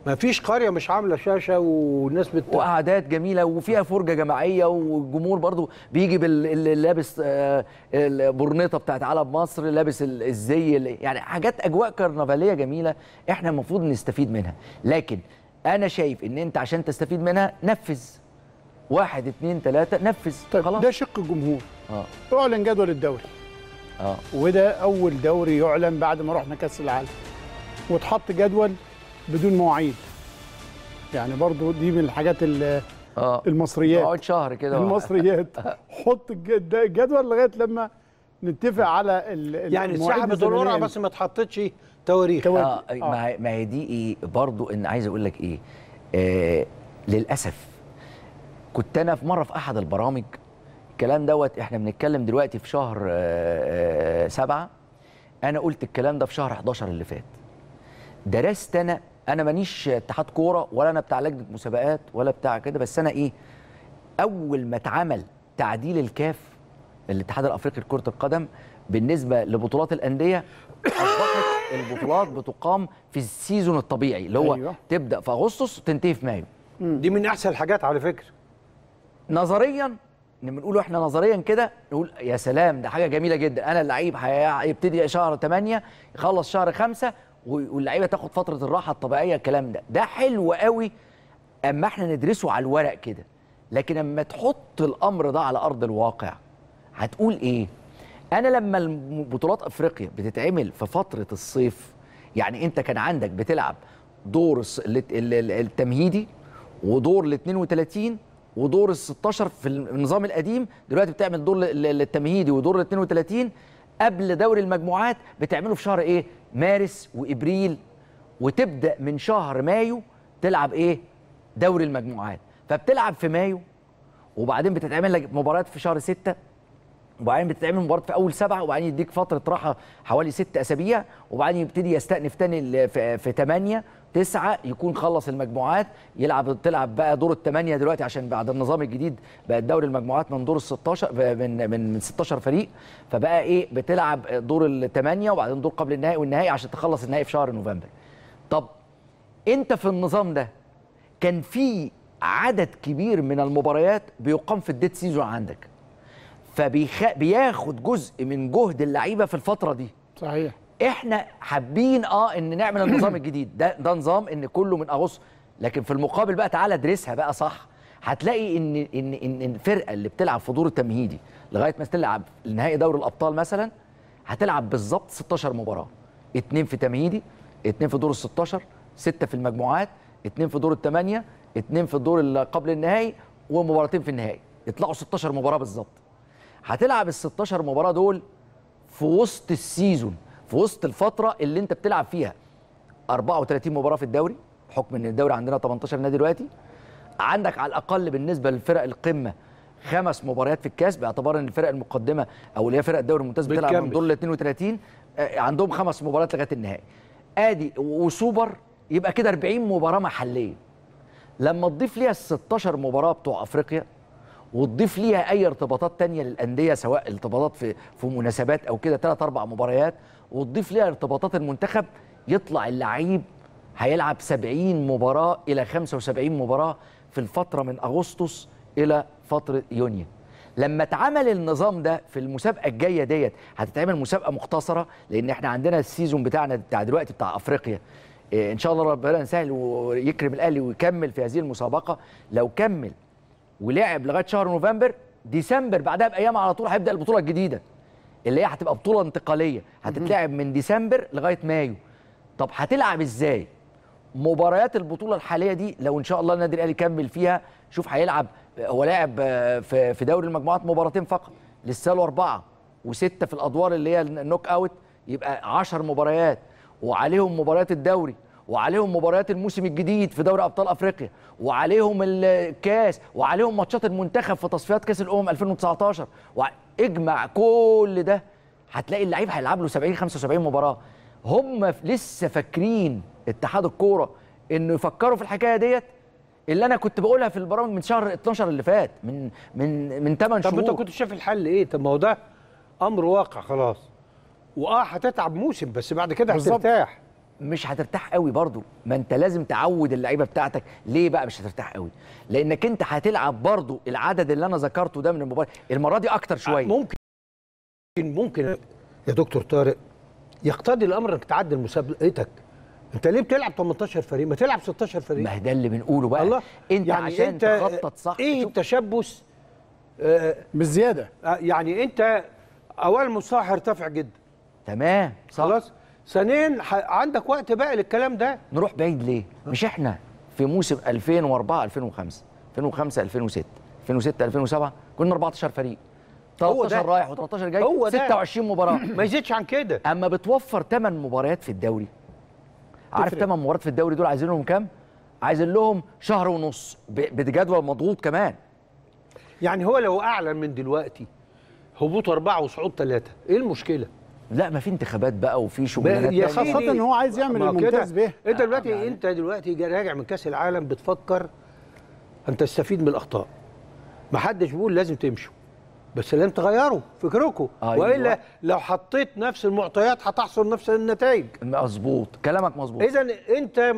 ما فيش قريه مش عامله شاشه والناس بت وقعدات جميله وفيها فرجه جماعيه والجمهور برضو بيجي باللي لابس آه، البورنيطه بتاعت علم مصر لابس ال- الزي اللي- يعني حاجات اجواء كرنفاليه جميله احنا المفروض نستفيد منها لكن انا شايف ان انت عشان تستفيد منها نفذ واحد اتنين تلاته نفذ طيب خلاص ده شق الجمهور اه اعلن جدول الدوري اه وده اول دوري يعلن بعد ما رحنا كاس العالم واتحط جدول بدون مواعيد يعني برضو دي من الحاجات ال- اه المصريات اقعد شهر كده المصريات حط الج- الجدول لغايه لما نتفق على ال- ال- يعني المواعيد اتسحبت الزمنية القرعه اللي- بس ما اتحطتش تواريخ تواريخ. اه آه. ما هي- ما هي دي ايه برضو ان عايز اقول لك ايه آه للاسف كنت انا في مره في احد البرامج الكلام دوت احنا بنتكلم دلوقتي في شهر آه آه سبعة انا قلت الكلام ده في شهر 11 اللي فات درست انا انا مانيش اتحاد كوره ولا انا بتاع لجنه مسابقات ولا بتاع كده بس انا ايه اول ما اتعمل تعديل الكاف الاتحاد الافريقي لكره القدم بالنسبه لبطولات الانديه اصبحت البطولات بتقام في السيزون الطبيعي اللي هو أيوة. أيوة. تبدا في اغسطس وتنتهي في مايو دي من احسن الحاجات على فكره نظريا ان بنقوله احنا نظريا كده نقول يا سلام ده حاجه جميله جدا انا اللعيب هي- هيبتدي شهر 8 يخلص شهر 5 واللعيبه تاخد فتره الراحه الطبيعيه الكلام ده ده حلو قوي اما احنا ندرسه على الورق كده لكن اما تحط الامر ده على ارض الواقع هتقول ايه انا لما الم- بطولات افريقيا بتتعمل في فتره الصيف يعني انت كان عندك بتلعب دور الص- ال- ال- ال- التمهيدي ودور ال 32 ودور ال 16 في النظام القديم دلوقتي بتعمل دور ال- ال- التمهيدي ودور ال 32 قبل دوري المجموعات بتعمله في شهر ايه مارس وابريل وتبدا من شهر مايو تلعب ايه دوري المجموعات فبتلعب في مايو وبعدين بتتعمل لك مباريات في شهر ستة وبعدين بتتعمل مباراه في اول سبعه وبعدين يديك فتره راحه حوالي ست اسابيع وبعدين يبتدي يستأنف تاني ال- في, في 8 9 يكون خلص المجموعات يلعب تلعب بقى دور الثمانيه دلوقتي عشان بعد النظام الجديد بقى دوري المجموعات من دور ال 16 من من من 16 فريق فبقى ايه بتلعب دور الثمانيه وبعدين دور قبل النهائي والنهائي عشان تخلص النهائي في شهر نوفمبر. طب انت في النظام ده كان في عدد كبير من المباريات بيقام في الديت سيزون عندك فبياخد جزء من جهد اللعيبه في الفتره دي صحيح احنا حابين اه ان نعمل النظام الجديد ده ده نظام ان كله من اغسطس لكن في المقابل بقى تعالى ادرسها بقى صح هتلاقي ان ان ان إن الفرقه اللي بتلعب في دور التمهيدي لغايه ما تلعب نهائي دوري الابطال مثلا هتلعب بالظبط 16 مباراه اتنين في تمهيدي اتنين في دور ال 16 سته في المجموعات اتنين في دور الثمانيه اتنين في الدور اللي قبل النهائي ومباراتين في النهائي يطلعوا 16 مباراه بالظبط هتلعب ال 16 مباراه دول في وسط السيزون في وسط الفتره اللي انت بتلعب فيها 34 مباراه في الدوري بحكم ان الدوري عندنا 18 نادي دلوقتي عندك على الاقل بالنسبه للفرق القمه خمس مباريات في الكاس باعتبار ان الفرق المقدمه او اللي هي فرق الدوري الممتاز بتلعب من بتكمل. دور ال 32 آه، عندهم خمس مباريات لغايه النهائي ادي وسوبر يبقى كده 40 مباراه محليه لما تضيف ليها ال 16 مباراه بتوع افريقيا وتضيف ليها اي ارتباطات تانية للانديه سواء ارتباطات في في مناسبات او كده ثلاث اربع مباريات وتضيف ليها ارتباطات المنتخب يطلع اللعيب هيلعب 70 مباراه الى 75 مباراه في الفتره من اغسطس الى فتره يونيو لما اتعمل النظام ده في المسابقه الجايه ديت هتتعمل مسابقه مختصره لان احنا عندنا السيزون بتاعنا بتاع دلوقتي بتاع افريقيا إيه، ان شاء الله ربنا يسهل ويكرم الاهلي ويكمل في هذه المسابقه لو كمل ولعب لغايه شهر نوفمبر ديسمبر بعدها بايام على طول هيبدا البطوله الجديده اللي هي هتبقى بطوله انتقاليه هتتلعب من ديسمبر لغايه مايو طب هتلعب ازاي مباريات البطوله الحاليه دي لو ان شاء الله النادي الاهلي كمل فيها شوف هيلعب هو لاعب آه، في في دوري المجموعات مباراتين فقط لسه له اربعه وسته في الادوار اللي هي النوك اوت يبقى 10 مباريات وعليهم مباريات الدوري وعليهم مباريات الموسم الجديد في دوري ابطال افريقيا وعليهم الكاس وعليهم ماتشات المنتخب في تصفيات كاس الامم 2019 وع- اجمع كل ده هتلاقي اللعيب هيلعب له 70 75 مباراه هم ف- لسه فاكرين اتحاد الكوره انه يفكروا في الحكايه ديت اللي انا كنت بقولها في البرامج من شهر 12 اللي فات من من من 8 طب شهور انت كنت شايف الحل ايه طب ما هو ده امر واقع خلاص واه هتتعب موسم بس بعد كده بالظبط. هترتاح مش هترتاح قوي برضو ما انت لازم تعود اللعيبه بتاعتك ليه بقى مش هترتاح قوي لانك انت هتلعب برضو العدد اللي انا ذكرته ده من المباراه المره دي اكتر شويه ممكن ممكن يا دكتور طارق يقتضي الامر انك تعدل مسابقتك انت ليه بتلعب 18 فريق ما تلعب 16 فريق ما هي ده اللي بنقوله بقى الله انت يعني عشان انت تخطط صح ايه شوف، التشبث آه بالزياده آه، يعني انت اولا مستوى هيرتفع جدا تمام صح خلاص ثانيا ح- عندك وقت بقى للكلام ده نروح بعيد ليه؟ مش احنا في موسم 2004 2005 2005 2006 2006 2007 كنا 14 فريق هو ده. 13 رايح و13 جاي هو ده. 26 مباراه ما يزيدش عن كده اما بتوفر 8 مباريات في الدوري عارف تفرق. 8 مباريات في الدوري دول عايزين لهم كام؟ عايزين لهم شهر ونص ب- بجدول مضغوط كمان يعني هو لو اعلن من دلوقتي هبوط اربعه وصعود ثلاثه ايه المشكله؟ لا ما في انتخابات بقى وفي شغلانات يا تانية. خاصة إن هو عايز يعمل ما كده. الممتاز به. انت دلوقتي انت دلوقتي جا- راجع من كاس العالم بتفكر ان تستفيد من الاخطاء ما حدش بيقول لازم تمشوا بس لازم تغيروا فكركم أيوة. والا لو حطيت نفس المعطيات هتحصل نفس النتائج مظبوط كلامك مظبوط اذا انت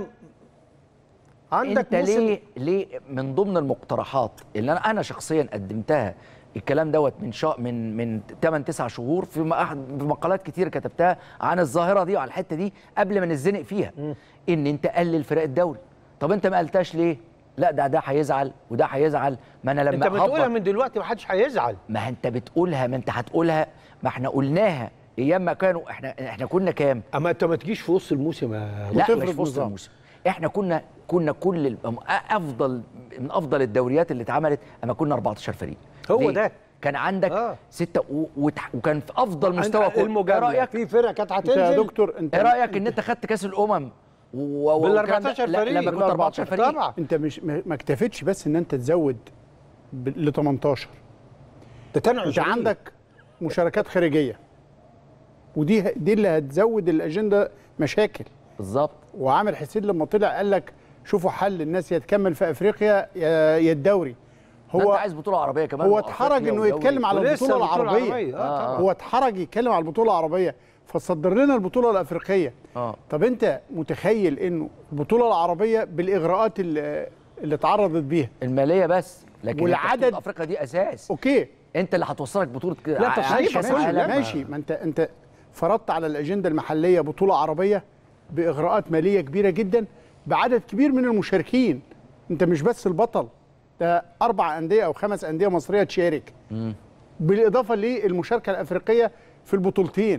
عندك انت موسم- ليه ليه من ضمن المقترحات اللي انا انا شخصيا قدمتها الكلام دوت من شا من من 8 9 شهور في م- أحد- في مقالات كتير كتبتها عن الظاهره دي وعن الحته دي قبل ما نتزنق فيها ان انت قلل فرق الدوري طب انت ما قلتهاش ليه لا ده ده هيزعل وده هيزعل ما انا لما انت بتقولها أهبط- من دلوقتي ما حدش هيزعل ما انت بتقولها ما انت هتقولها ما احنا قلناها ايام ما كانوا احنا احنا كنا كام اما انت ما تجيش في وسط الموسم يا لا وتفرض مش في وسط نظام. الموسم احنا كنا كنا كل ال- افضل من افضل الدوريات اللي اتعملت اما كنا 14 فريق هو ليه؟ ده. كان عندك آه. آه. ستة و... وتح... وكان في افضل مستوى كورة. ايه المجامله رايك في فرقه كانت انت يا هتنزل دكتور انت ايه رايك ان انت خدت كاس الامم و... و- بال والكلام ده؟ 14 لا، فريق لما كنت بال 14 فريق طبعا انت مش ما ما اكتفيتش بس ان انت تزود ل 18 ده كان انت 20. عندك مشاركات خارجيه ودي دي اللي هتزود الاجنده مشاكل بالظبط وعامل حسين لما طلع قال لك شوفوا حل الناس يا تكمل في افريقيا يا يا الدوري هو انت هو عايز بطوله عربيه كمان هو وأفريقيا اتحرج انه ودوري. يتكلم على ولسه البطوله البطولة العربيه العربية. آه، طبعا. هو اتحرج يتكلم على البطوله العربيه فصدر لنا البطوله الافريقيه اه طب انت متخيل انه البطوله العربيه بالاغراءات اللي, اللي اتعرضت بيها الماليه بس لكن والعدد- والعدد افريقيا دي اساس اوكي انت اللي هتوصلك بطوله ك- لا، ع- تصنيف كأس كله، عالم. ماشي ما انت انت فرضت على الاجنده المحليه بطوله عربيه باغراءات ماليه كبيره جدا بعدد كبير من المشاركين انت مش بس البطل ده اربع انديه او خمس انديه مصريه تشارك بالاضافه للمشاركه الافريقيه في البطولتين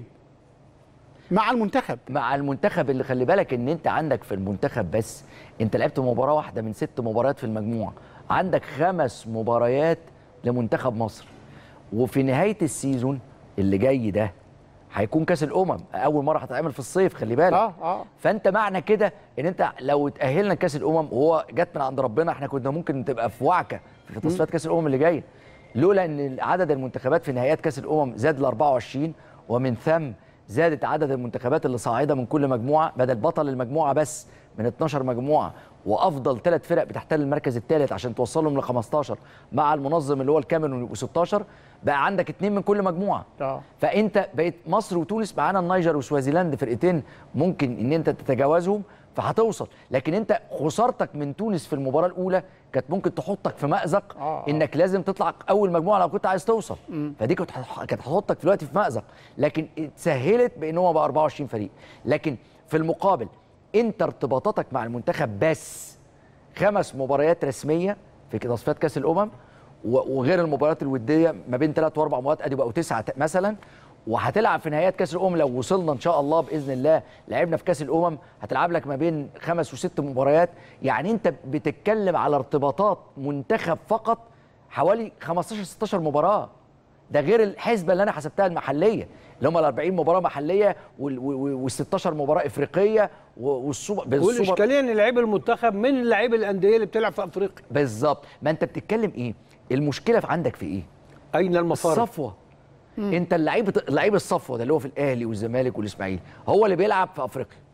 مع المنتخب مع المنتخب اللي خلي بالك ان انت عندك في المنتخب بس انت لعبت مباراه واحده من ست مباريات في المجموعه عندك خمس مباريات لمنتخب مصر وفي نهايه السيزون اللي جاي ده هيكون كاس الامم اول مره هتتعمل في الصيف خلي بالك اه اه فانت معنى كده ان انت لو اتاهلنا كاس الامم وهو جت من عند ربنا احنا كنا ممكن تبقى في وعكه في تصفيات كاس الامم اللي جايه لولا ان عدد المنتخبات في نهايات كاس الامم زاد ل 24 ومن ثم زادت عدد المنتخبات اللي صاعده من كل مجموعه بدل بطل المجموعه بس من 12 مجموعه وافضل ثلاث فرق بتحتل المركز الثالث عشان توصلهم ل 15 مع المنظم اللي هو الكاميرون يبقوا 16 بقى عندك اثنين من كل مجموعه اه فانت بقيت مصر وتونس معانا النيجر وسوازيلاند فرقتين ممكن ان انت تتجاوزهم فهتوصل لكن انت خسارتك من تونس في المباراه الاولى كانت ممكن تحطك في مازق آه، آه. انك لازم تطلع اول مجموعه لو كنت عايز توصل فدي كنت هتح- كانت هتحطك دلوقتي في مازق لكن اتسهلت بان هو بقى 24 فريق لكن في المقابل انت ارتباطاتك مع المنتخب بس خمس مباريات رسميه في تصفيات كاس الامم و- وغير المباريات الوديه ما بين ثلاث واربع مباريات ادي بقوا تسعه ت- مثلا وهتلعب في نهايات كاس الامم لو وصلنا ان شاء الله باذن الله لعبنا في كاس الامم هتلعب لك ما بين خمس وست مباريات يعني انت بتتكلم على ارتباطات منتخب فقط حوالي 15 16 مباراه ده غير الحسبه اللي انا حسبتها المحليه اللي هم ال 40 مباراه محليه وال 16 مباراه افريقيه و- والسوبر بالسوبر والاشكاليه ان لعيب المنتخب من لعيب الانديه اللي بتلعب في افريقيا بالظبط ما انت بتتكلم ايه المشكله في عندك في ايه اين المفر الصفوه انت اللعيب اللعيب الصفوه ده اللي هو في الاهلي والزمالك والاسماعيلي هو اللي بيلعب في افريقيا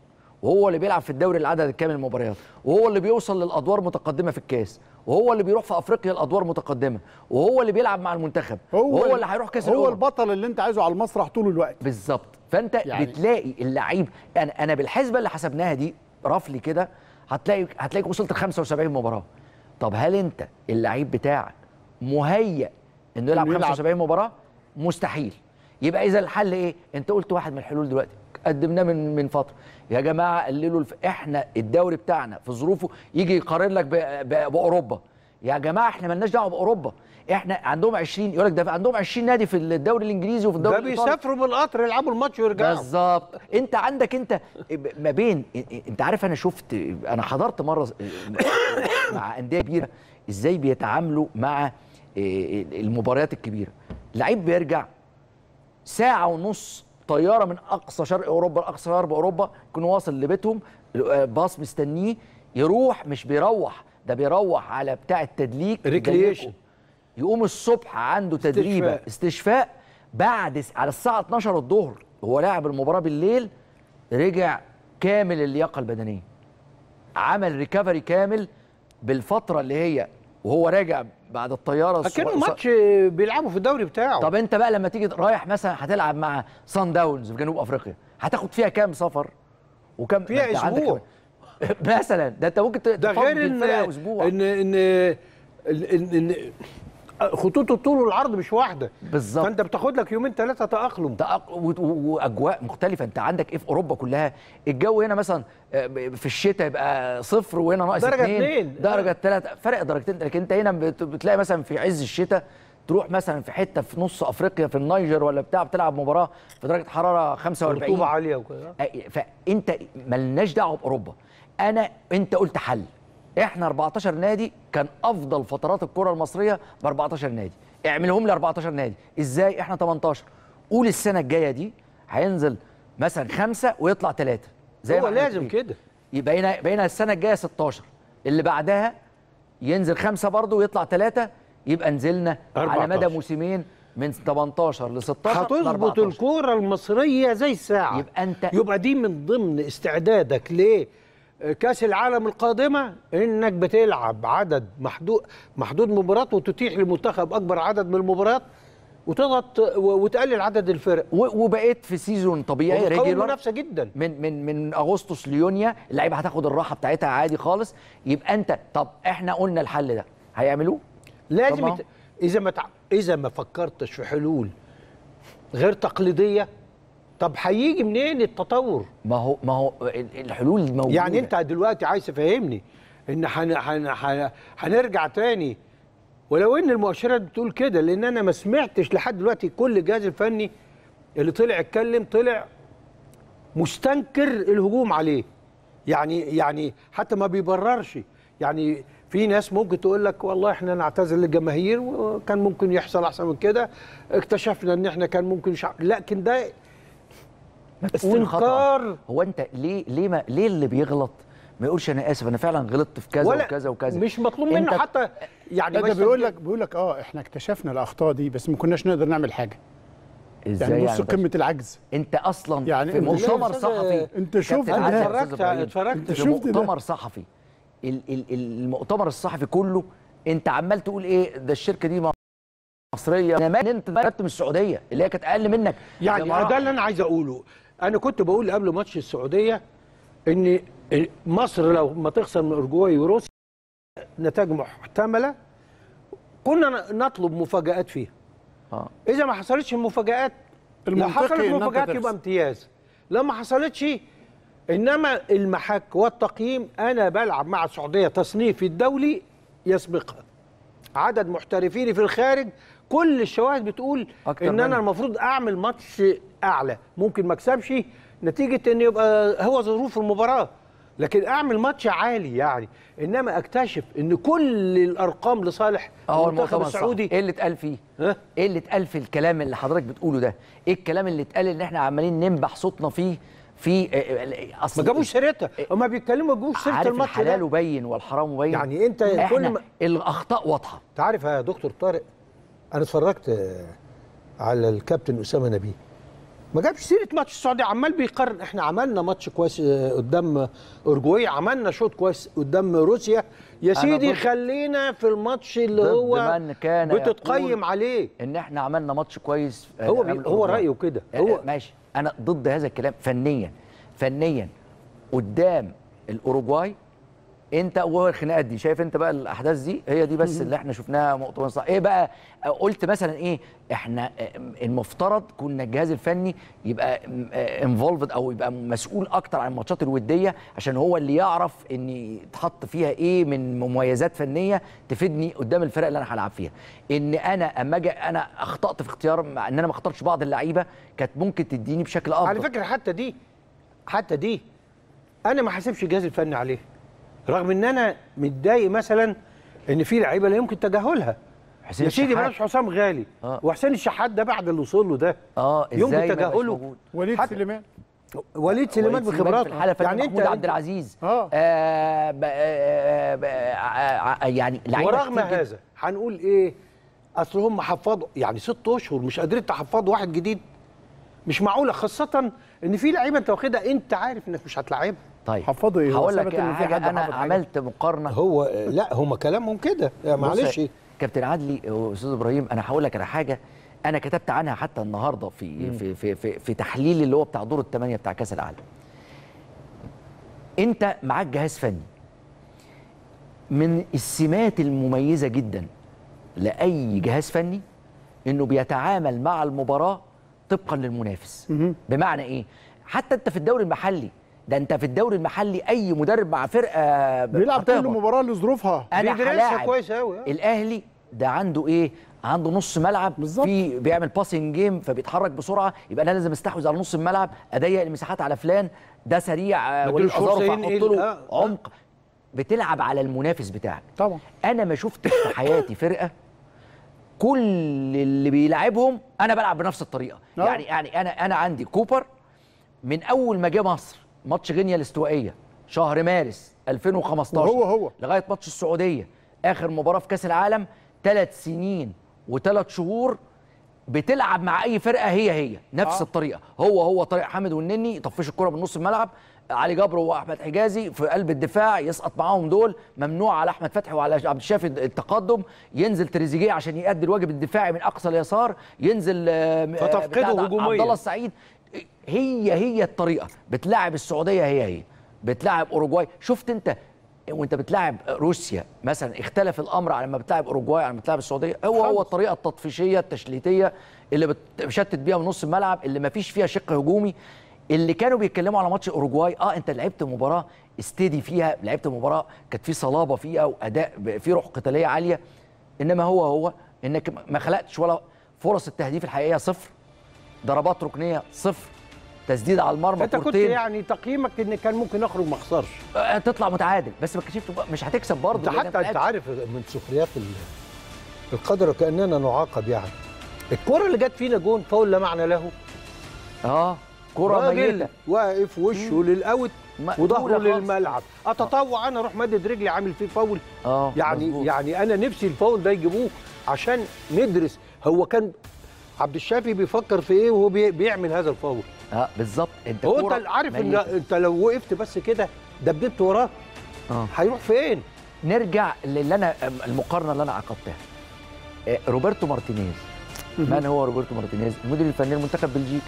وهو اللي بيلعب في الدوري العدد الكامل من المباريات وهو اللي بيوصل للادوار متقدمه في الكاس وهو اللي بيروح في افريقيا الادوار متقدمه وهو اللي بيلعب مع المنتخب وهو ال- اللي هيروح كاس هو الأمم. البطل اللي انت عايزه على المسرح طول الوقت بالظبط فانت يعني- يعني بتلاقي اللعيب انا انا بالحسبه اللي حسبناها دي رفلي كده هتلاقي هتلاقيك وصلت ل 75 مباراه طب هل انت اللعيب بتاعك مهيأ انه يلعب إنه يلعب. 75 مباراه مستحيل يبقى اذا الحل ايه انت قلت واحد من الحلول دلوقتي قدمناه من من فتره يا جماعه قللوا الف... احنا الدوري بتاعنا في ظروفه يجي يقارن لك ب... ب... باوروبا يا جماعه احنا مالناش دعوه باوروبا احنا عندهم 20 يقول لك ده عندهم 20 نادي في الدوري الانجليزي وفي الدوري ده الايطالي بيسافروا بالقطر يلعبوا الماتش ويرجعوا بالظبط انت عندك انت ما بين انت عارف انا شفت انا حضرت مره مع انديه كبيره ازاي بيتعاملوا مع المباريات الكبيره لعيب بيرجع ساعه ونص طياره من اقصى شرق اوروبا لاقصى غرب اوروبا يكون واصل لبيتهم باص مستنيه يروح مش بيروح ده بيروح على بتاع التدليك ريكريشن. يدلكه. يقوم الصبح عنده تدريبه استشفاء. استشفاء بعد س- على الساعه 12 الظهر هو لاعب المباراه بالليل رجع كامل اللياقه البدنيه عمل ريكفري كامل بالفتره اللي هي وهو راجع بعد الطياره اكنه الصبح- ماتش بيلعبوا في الدوري بتاعه طب انت بقى لما تيجي رايح مثلا هتلعب مع سان داونز في جنوب افريقيا هتاخد فيها كام سفر وكم فيها ده انت عندك أسبوع. كمان- مثلا ده انت ممكن ت- ده غير تفضي ان الفرقة اسبوع ان ان ان, إن خطوط الطول والعرض مش واحده بالظبط. فانت بتاخد لك يومين ثلاثه تاقلم تأق- و- و- واجواء مختلفه انت عندك ايه في اوروبا كلها الجو هنا مثلا آه، ب- في الشتاء يبقى صفر وهنا ناقص درجة اتنين اتنين. درجه ثلاثه فرق درجتين لكن انت هنا بت- بتلاقي مثلا في عز الشتاء تروح مثلا في حته في نص افريقيا في النيجر ولا بتاع بتلعب مباراه في درجه حراره 45 رطوبه عاليه وكده أي- فانت ملناش دعوه باوروبا انا انت قلت حل احنا 14 نادي كان افضل فترات الكره المصريه ب 14 نادي اعملهم لي 14 نادي ازاي احنا 18 قول السنه الجايه دي هينزل مثلا خمسه ويطلع ثلاثه زي هو ما احنا لازم متفقين. كده يبقى هنا بقينا السنه الجايه 16 اللي بعدها ينزل خمسه برضه ويطلع ثلاثه يبقى نزلنا على 14. مدى موسمين من 18 ل 16 ل هتظبط 14. الكوره المصريه زي الساعه يبقى أنت- يبقى دي من ضمن استعدادك ل كاس العالم القادمه انك بتلعب عدد محدود محدود مباريات وتتيح للمنتخب اكبر عدد من المباريات وتضغط و- وتقلل عدد الفرق و- وبقيت في سيزون طبيعي وبتقوي ريجولار المنافسه جدا من من من اغسطس ليونيا اللعيبه هتاخد الراحه بتاعتها عادي خالص يبقى انت طب احنا قلنا الحل ده هيعملوه لازم طب ما هو- يت... اذا ما تع... اذا ما فكرتش في حلول غير تقليديه طب هيجي منين التطور ما هو ما هو ال- الحلول موجوده يعني انت دلوقتي عايز تفهمني ان حن... حن... حن... هنرجع تاني ولو ان المؤشرات بتقول كده لان انا ما سمعتش لحد دلوقتي كل الجهاز الفني اللي طلع اتكلم طلع مستنكر الهجوم عليه يعني يعني حتى ما بيبررش يعني في ناس ممكن تقول لك والله احنا نعتذر للجماهير وكان ممكن يحصل احسن من كده اكتشفنا ان احنا كان ممكن شع... لكن ده استنكار انكار هو انت ليه ليه ما ليه اللي بيغلط ما يقولش انا اسف انا فعلا غلطت في كذا ولا وكذا وكذا مش مطلوب انت- منه حتى يعني لا ما ده بيقول يستنكر- لك بيقول لك اه احنا اكتشفنا الاخطاء دي بس ما كناش نقدر نعمل حاجه ازاي يعني بص ده؟ قمه العجز انت اصلا يعني في انت مؤتمر شفت- صحفي انت شفت كابتن ده؟ عادل يا اتفرجت- أستاذ إبراهيم. اتفرجت. انت في شفت ده؟ مؤتمر صحفي ال- ال- المؤتمر الصحفي كله انت عمال تقول ايه ده الشركه دي مصريه انا ان انت خدت من السعوديه اللي هي كانت اقل منك يعني بمراحل. ده اللي انا عايز اقوله انا كنت بقول قبل ماتش السعوديه ان مصر لو ما تخسر من اورجواي وروسيا نتائج محتمله كنا نطلب مفاجات فيها اه اذا ما حصلتش المفاجات لو المنطقي حصلت إن أنت مفاجات تخسر. يبقى امتياز لو ما حصلتش انما المحك والتقييم انا بلعب مع السعوديه تصنيفي الدولي يسبقها عدد محترفيني في الخارج كل الشواهد بتقول أكتر ان انا منها. المفروض اعمل ماتش اعلى ممكن ما اكسبش نتيجه ان يبقى هو ظروف المباراه لكن اعمل ماتش عالي يعني انما اكتشف ان كل الارقام لصالح اهو المنتخب المؤتمر السعودي السعودي ايه اللي اتقال فيه؟ ها؟ ايه اللي اتقال في الكلام اللي حضرتك بتقوله ده؟ ايه الكلام اللي اتقال ان احنا عمالين ننبح صوتنا فيه في آه، آه، اصل ما جابوش سيرتها هما بيتكلموا ما جابوش سيره عارف الماتش الحلال ده مبين والحرام مبين يعني أنت كل احنا ما- الاخطاء واضحه انت عارف يا دكتور طارق انا اتفرجت آه، على الكابتن اسامه نبيه ما جابش سيره ماتش السعوديه عمال بيقارن احنا عملنا ماتش كويس آه، قدام اورجواي عملنا شوط كويس قدام روسيا يا أنا سيدي ضد- خلينا في الماتش اللي ضد هو من كان بتتقيم يقول عليه ان احنا عملنا ماتش كويس آه، هو أمام بي هو الأوروغواي. رايه كده آه، هو آه، ماشي انا ضد هذا الكلام فنيا فنيا قدام الاوروجواي انت وهو الخناقات دي شايف انت بقى الاحداث دي هي دي بس اللي احنا شفناها مؤتمر صح ايه بقى آه، قلت مثلا ايه احنا آه، المفترض كنا الجهاز الفني يبقى انفولفد او يبقى مسؤول اكتر عن الماتشات الوديه عشان هو اللي يعرف ان يتحط فيها ايه من مميزات فنيه تفيدني قدام الفرق اللي انا هلعب فيها ان انا اما اجي انا اخطات في اختيار مع ان انا ما اخترتش بعض اللعيبه كانت ممكن تديني بشكل افضل على فكره حتى دي حتى دي انا ما حاسبش الجهاز الفني عليه رغم ان انا متضايق مثلا ان في لعيبه لا يمكن تجاهلها حسين يا سيدي الشحات. بلاش حسام غالي آه. وحسين الشحات ده بعد اللي وصل له ده اه ازاي يمكن ما يبقاش تجاهله موجود؟ وليد حتى- سليمان وليد سليمان وليد بخبراته في الحاله يعني محمود عبد انت العزيز آه. آه ب- آه ب- آه آه يعني لعيبه ورغم كتير جداً. هذا هنقول ايه اصل هم حفظوا يعني ست اشهر مش قادرين تحفظوا واحد جديد مش معقوله خاصه ان في لعيبه انت واخدها انت عارف انك مش هتلاعبها طيب حفظوا إيه؟ هو هقول لك ثبت إن في حاجه حد انا حافظ حاجة؟ عملت مقارنه هو لا هم كلامهم كده يا معلش بص، كابتن عدلي واستاذ ابراهيم انا هقول لك على حاجه انا كتبت عنها حتى النهارده في في في في, في تحليل اللي هو بتاع دور الثمانيه بتاع كاس العالم انت معاك جهاز فني من السمات المميزه جدا لاي جهاز فني انه بيتعامل مع المباراه طبقا للمنافس بمعنى ايه حتى انت في الدوري المحلي ده انت في الدوري المحلي اي مدرب مع فرقه بيلعب كل هتهبط. مباراه لظروفها انا بيدرسها هلاعب كويس أوي، آه. الاهلي ده عنده ايه عنده نص ملعب بالظبط. في بيعمل باسنج جيم فبيتحرك بسرعه يبقى انا لازم استحوذ على نص الملعب اضيق المساحات على فلان ده سريع آه، ما وليد اديلوش فرصة ازارو فاحط ينقل، له آه، آه. عمق بتلعب على المنافس بتاعك طبعا انا ما شفتش في حياتي فرقه كل اللي بيلعبهم انا بلعب بنفس الطريقه آه. يعني يعني انا انا عندي كوبر من اول ما جه مصر ماتش غينيا الاستوائيه شهر مارس 2015 وهو هو. لغايه ماتش السعوديه اخر مباراه في كاس العالم ثلاث سنين وثلاث شهور بتلعب مع اي فرقه هي هي نفس آه. الطريقه هو هو طريق حامد والنني يطفش الكره من نص الملعب علي جبر واحمد حجازي في قلب الدفاع يسقط معاهم دول ممنوع على احمد فتحي وعلى عبد الشافي التقدم ينزل تريزيجيه عشان يؤدي الواجب الدفاعي من اقصى اليسار ينزل آه، م- آه، فتفقده بتاع ده هجومياً. عبد الله السعيد هي هي الطريقه بتلاعب السعوديه هي هي بتلاعب اوروجواي شفت انت وانت بتلاعب روسيا مثلا اختلف الامر على لما بتلاعب اوروجواي على لما بتلاعب السعوديه هو هو خالص. الطريقه التطفيشيه التشليتيه اللي بتشتت بيها من نص الملعب اللي ما فيش فيها شق هجومي اللي كانوا بيتكلموا على ماتش اوروجواي اه انت لعبت مباراه استدي فيها لعبت مباراه كانت في صلابه فيها واداء ب- في روح قتاليه عاليه انما هو هو انك ما خلقتش ولا فرص التهديف الحقيقيه صفر ضربات ركنيه صفر تسديد على المرمى انت كنت كورتين يعني تقييمك ان كان ممكن اخرج ما اخسرش آه، تطلع متعادل بس ما كشفت مش هتكسب برضه انت لأن حتى ما انت لعبتش. عارف من سخريات ال- القدر كاننا نعاقب يعني الكره اللي جت فينا جون فاول لا معنى له اه كره راجل ميته واقف وشه للاوت مقبولة وظهره خالص. للملعب اتطوع انا اروح مدد رجلي عامل فيه فاول اه يعني مظبوط. يعني انا نفسي الفاول ده يجيبوه عشان ندرس هو كان عبد الشافي بيفكر في ايه وهو بي- بيعمل هذا الفاول اه بالظبط انت هو كرة انت عارف ان ميتة. انت لو وقفت بس كده دبدبت وراه اه هيروح فين نرجع للي انا المقارنه اللي انا عقدتها آه، روبرتو مارتينيز من هو روبرتو مارتينيز المدير الفني لمنتخب بلجيكا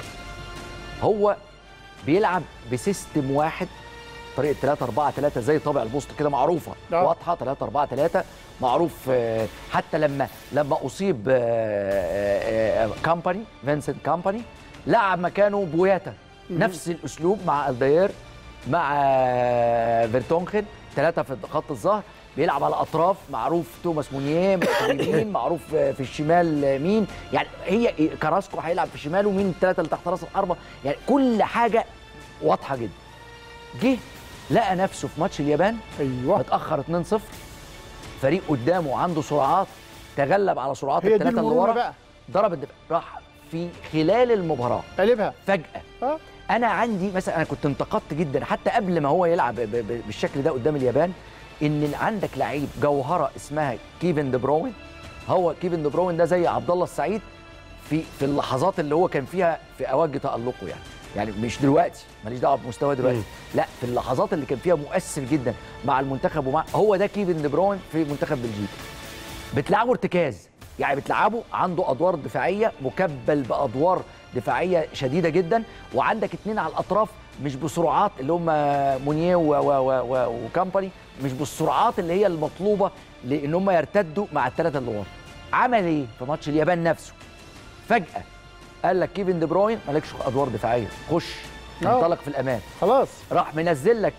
هو بيلعب بسيستم واحد طريقه 3 4 3 زي طابع البوست كده معروفه آه. واضحه 3 4 3 معروف آه، حتى لما لما اصيب آه، آه، آه، كامباني فينسنت كامباني لعب مكانه بوياتا نفس الاسلوب مع الداير مع آه، فيرتونخن ثلاثه في خط الظهر بيلعب على اطراف معروف توماس مونيه في اليمين معروف آه، في الشمال آه، مين يعني هي كراسكو هيلعب في الشمال ومين الثلاثه اللي تحت راس الحربه يعني كل حاجه واضحه جدا جه لقى نفسه في ماتش اليابان ايوه متاخر 2-0 فريق قدامه عنده سرعات تغلب على سرعات هي دي الثلاثه اللي المرونة ورا بقى. ضرب الدفاع راح في خلال المباراه قلبها فجاه اه انا عندي مثلا انا كنت انتقدت جدا حتى قبل ما هو يلعب ب- ب- بالشكل ده قدام اليابان ان عندك لعيب جوهره اسمها كيفن دي بروين هو كيفن دي بروين ده زي عبد الله السعيد في في اللحظات اللي هو كان فيها في اوج تالقه يعني يعني مش دلوقتي ماليش دعوه بمستواه دلوقتي مم. لا في اللحظات اللي كان فيها مؤثر جدا مع المنتخب ومع هو ده كيفن دي بروين في منتخب بلجيكا بتلعبه ارتكاز يعني بتلعبه عنده ادوار دفاعيه مكبل بادوار دفاعيه شديده جدا وعندك اتنين على الاطراف مش بسرعات اللي هم مونيه و- و- و- و- وكامباني مش بالسرعات اللي هي المطلوبه لان هم يرتدوا مع الثلاثه اللي ورا عمل ايه في ماتش اليابان نفسه فجاه قال لك كيفن دي بروين مالكش ادوار دفاعيه خش آه. انطلق في الامان خلاص راح منزل لك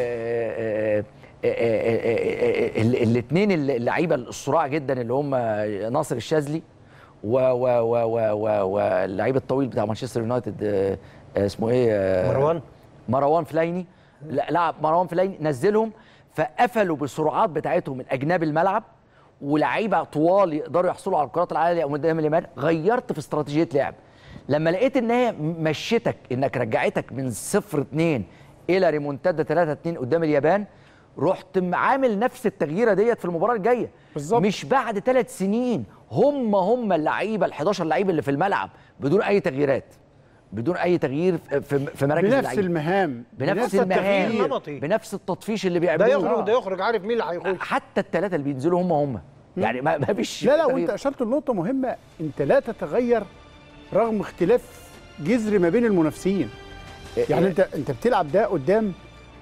الاثنين اللعيبه الصراع جدا اللي هم ناصر الشاذلي و- و- و- و- و- واللعيب الطويل بتاع مانشستر يونايتد آه، آه، اسمه ايه آه، مروان مروان فلايني لا لعب مروان فلايني نزلهم فقفلوا بالسرعات بتاعتهم من اجناب الملعب ولاعيبه طوال يقدروا يحصلوا على الكرات العاليه او قدام اليمين غيرت في استراتيجيه لعب لما لقيت ان هي مشيتك انك رجعتك من 0 2 الى ريمونتادا 3 2 قدام اليابان رحت عامل نفس التغييره ديت في المباراه الجايه بالظبط. مش بعد ثلاث سنين هم هم اللعيبه ال 11 لعيب اللي في الملعب بدون اي تغييرات بدون اي تغيير في في مراكز بنفس اللعيبه المهام بنفس التغيير المهام النمطي. بنفس التطفيش اللي ده بيعملوه يخرج ده يخرج عارف مين اللي هيخش حتى الثلاثه اللي بينزلوا هم هم يعني ما ما فيش لا لا تغيير. وانت اشرت لنقطه مهمه انت لا تتغير رغم اختلاف جذري ما بين المنافسين يعني انت انت بتلعب ده قدام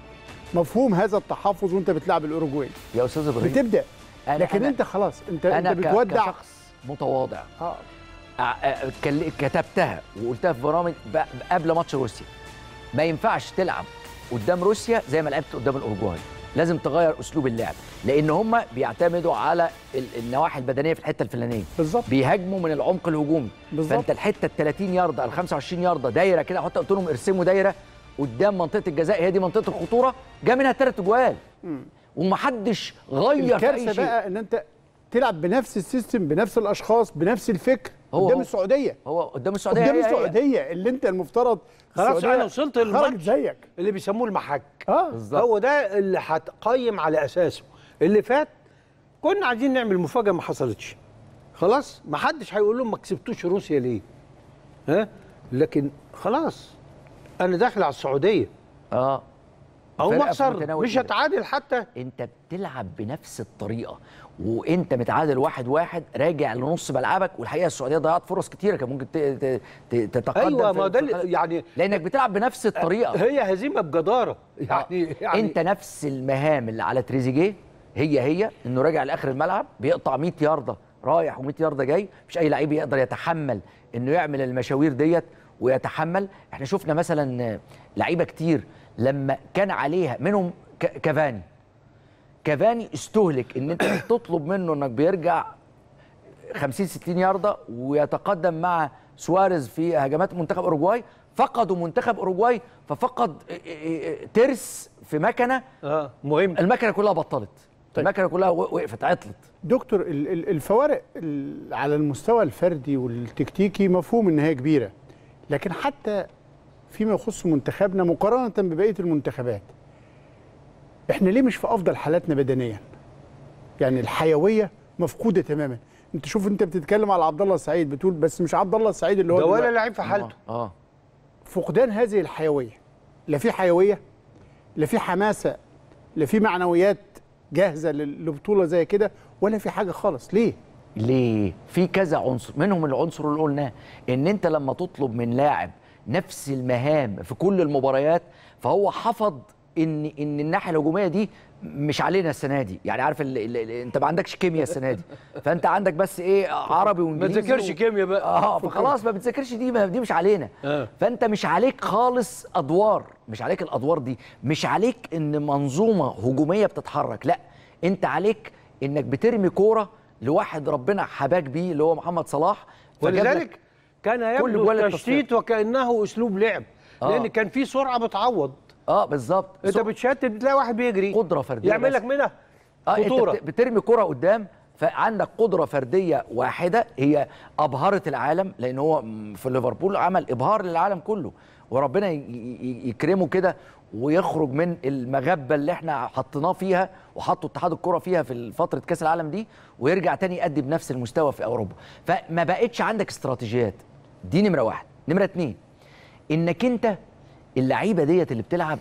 مفهوم هذا التحفظ وانت بتلعب الاوروجواي يا استاذ ابراهيم بتبدا أنا- لكن أنا- انت خلاص انت انا انت ك- بتودع كشخص متواضع اه ع- آه، كل- كتبتها وقلتها في برامج ب- قبل ماتش روسيا ما ينفعش تلعب قدام روسيا زي ما لعبت قدام الاورجواي لازم تغير اسلوب اللعب لان هم بيعتمدوا على ال- النواحي البدنيه في الحته الفلانيه بالظبط بيهاجموا من العمق الهجومي بالظبط. فانت الحته ال 30 يارده ال 25 يارده دايره كده حتى قلت لهم ارسموا دايره قدام منطقه الجزاء هي دي منطقه الخطوره جا منها ثلاث اجوال ومحدش غير في الكارثه اي شيء بقى ان انت تلعب بنفس السيستم بنفس الاشخاص بنفس الفكر هو- قدام هو. السعوديه هو قدام السعوديه قدام هي- هي- السعوديه اللي انت المفترض خلاص السعودية انا وصلت خرجت للماتش زيك اللي بيسموه المحك اه بالظبط هو ده اللي هتقيم على اساسه اللي فات كنا عايزين نعمل مفاجاه ما حصلتش خلاص ما حدش هيقول لهم ما كسبتوش روسيا ليه ها لكن خلاص انا داخل على السعوديه اه او فرقة في مخسر متناول مش إيدك. هتعادل حتى انت بتلعب بنفس الطريقه وانت متعادل واحد واحد راجع لنص ملعبك والحقيقه السعوديه ضيعت فرص كتيره كان ممكن ت- ت- ت- تتقدم ايوه في- ما ده في اللي- الحلقة. يعني لانك بتلعب بنفس الطريقه هي هزيمه بجداره يعني, يعني انت نفس المهام اللي على تريزيجيه هي هي انه راجع لاخر الملعب بيقطع 100 يارده رايح و100 يارده جاي مفيش اي لعيب يقدر يتحمل انه يعمل المشاوير ديت ويتحمل احنا شفنا مثلا لعيبه كتير لما كان عليها منهم ك- كافاني كافاني استهلك ان انت تطلب منه انك بيرجع 50 60 يارده ويتقدم مع سواريز في هجمات منتخب اوروجواي فقدوا منتخب اوروجواي ففقد ترس في مكنه اه مهم المكنه كلها بطلت طيب. المكنه كلها و- وقفت عطلت دكتور ال- ال- الفوارق ال- على المستوى الفردي والتكتيكي مفهوم ان هي كبيره لكن حتى فيما يخص منتخبنا مقارنه ببقيه المنتخبات احنا ليه مش في افضل حالاتنا بدنيا يعني الحيويه مفقوده تماما انت شوف انت بتتكلم على عبد الله السعيد بتقول بس مش عبد الله السعيد اللي هو ده ولا دلوقتي. لعيب في حالته اه, آه. فقدان هذه الحيويه لا في حيويه لا في حماسه لا في معنويات جاهزه لل- لبطوله زي كده ولا في حاجه خالص ليه ليه؟ في كذا عنصر منهم العنصر اللي قلناه ان انت لما تطلب من لاعب نفس المهام في كل المباريات فهو حفظ ان ان الناحيه الهجوميه دي مش علينا السنه دي يعني عارف ال ال ال انت ما عندكش كيمياء السنه دي فانت عندك بس ايه عربي ما وانجليزي تذاكرش و- كيمياء بقى اه فخلاص ما بتذاكرش دي ما دي مش علينا آه. فانت مش عليك خالص ادوار مش عليك الادوار دي مش عليك ان منظومه هجوميه بتتحرك لا انت عليك انك بترمي كوره لواحد ربنا حباك بيه اللي هو محمد صلاح فجاب لك- ولذلك كان كل يبدو جوال التشتيت وكانه اسلوب لعب آه. لان كان في سرعه بتعوض اه بالظبط انت سو- بتشتت بتلاقي واحد بيجري قدره فرديه يعمل بس. لك منها اه انت خطوره بت- بترمي كرة قدام فعندك قدرة فردية واحدة هي أبهرت العالم لأن هو م- في ليفربول عمل إبهار للعالم كله وربنا ي- ي- يكرمه كده ويخرج من المغبه اللي احنا حطيناه فيها وحطوا اتحاد الكره فيها في فتره كاس العالم دي ويرجع تاني يأدي بنفس المستوى في اوروبا فما بقتش عندك استراتيجيات دي نمره واحد نمره اتنين انك انت اللعيبه ديت اللي بتلعب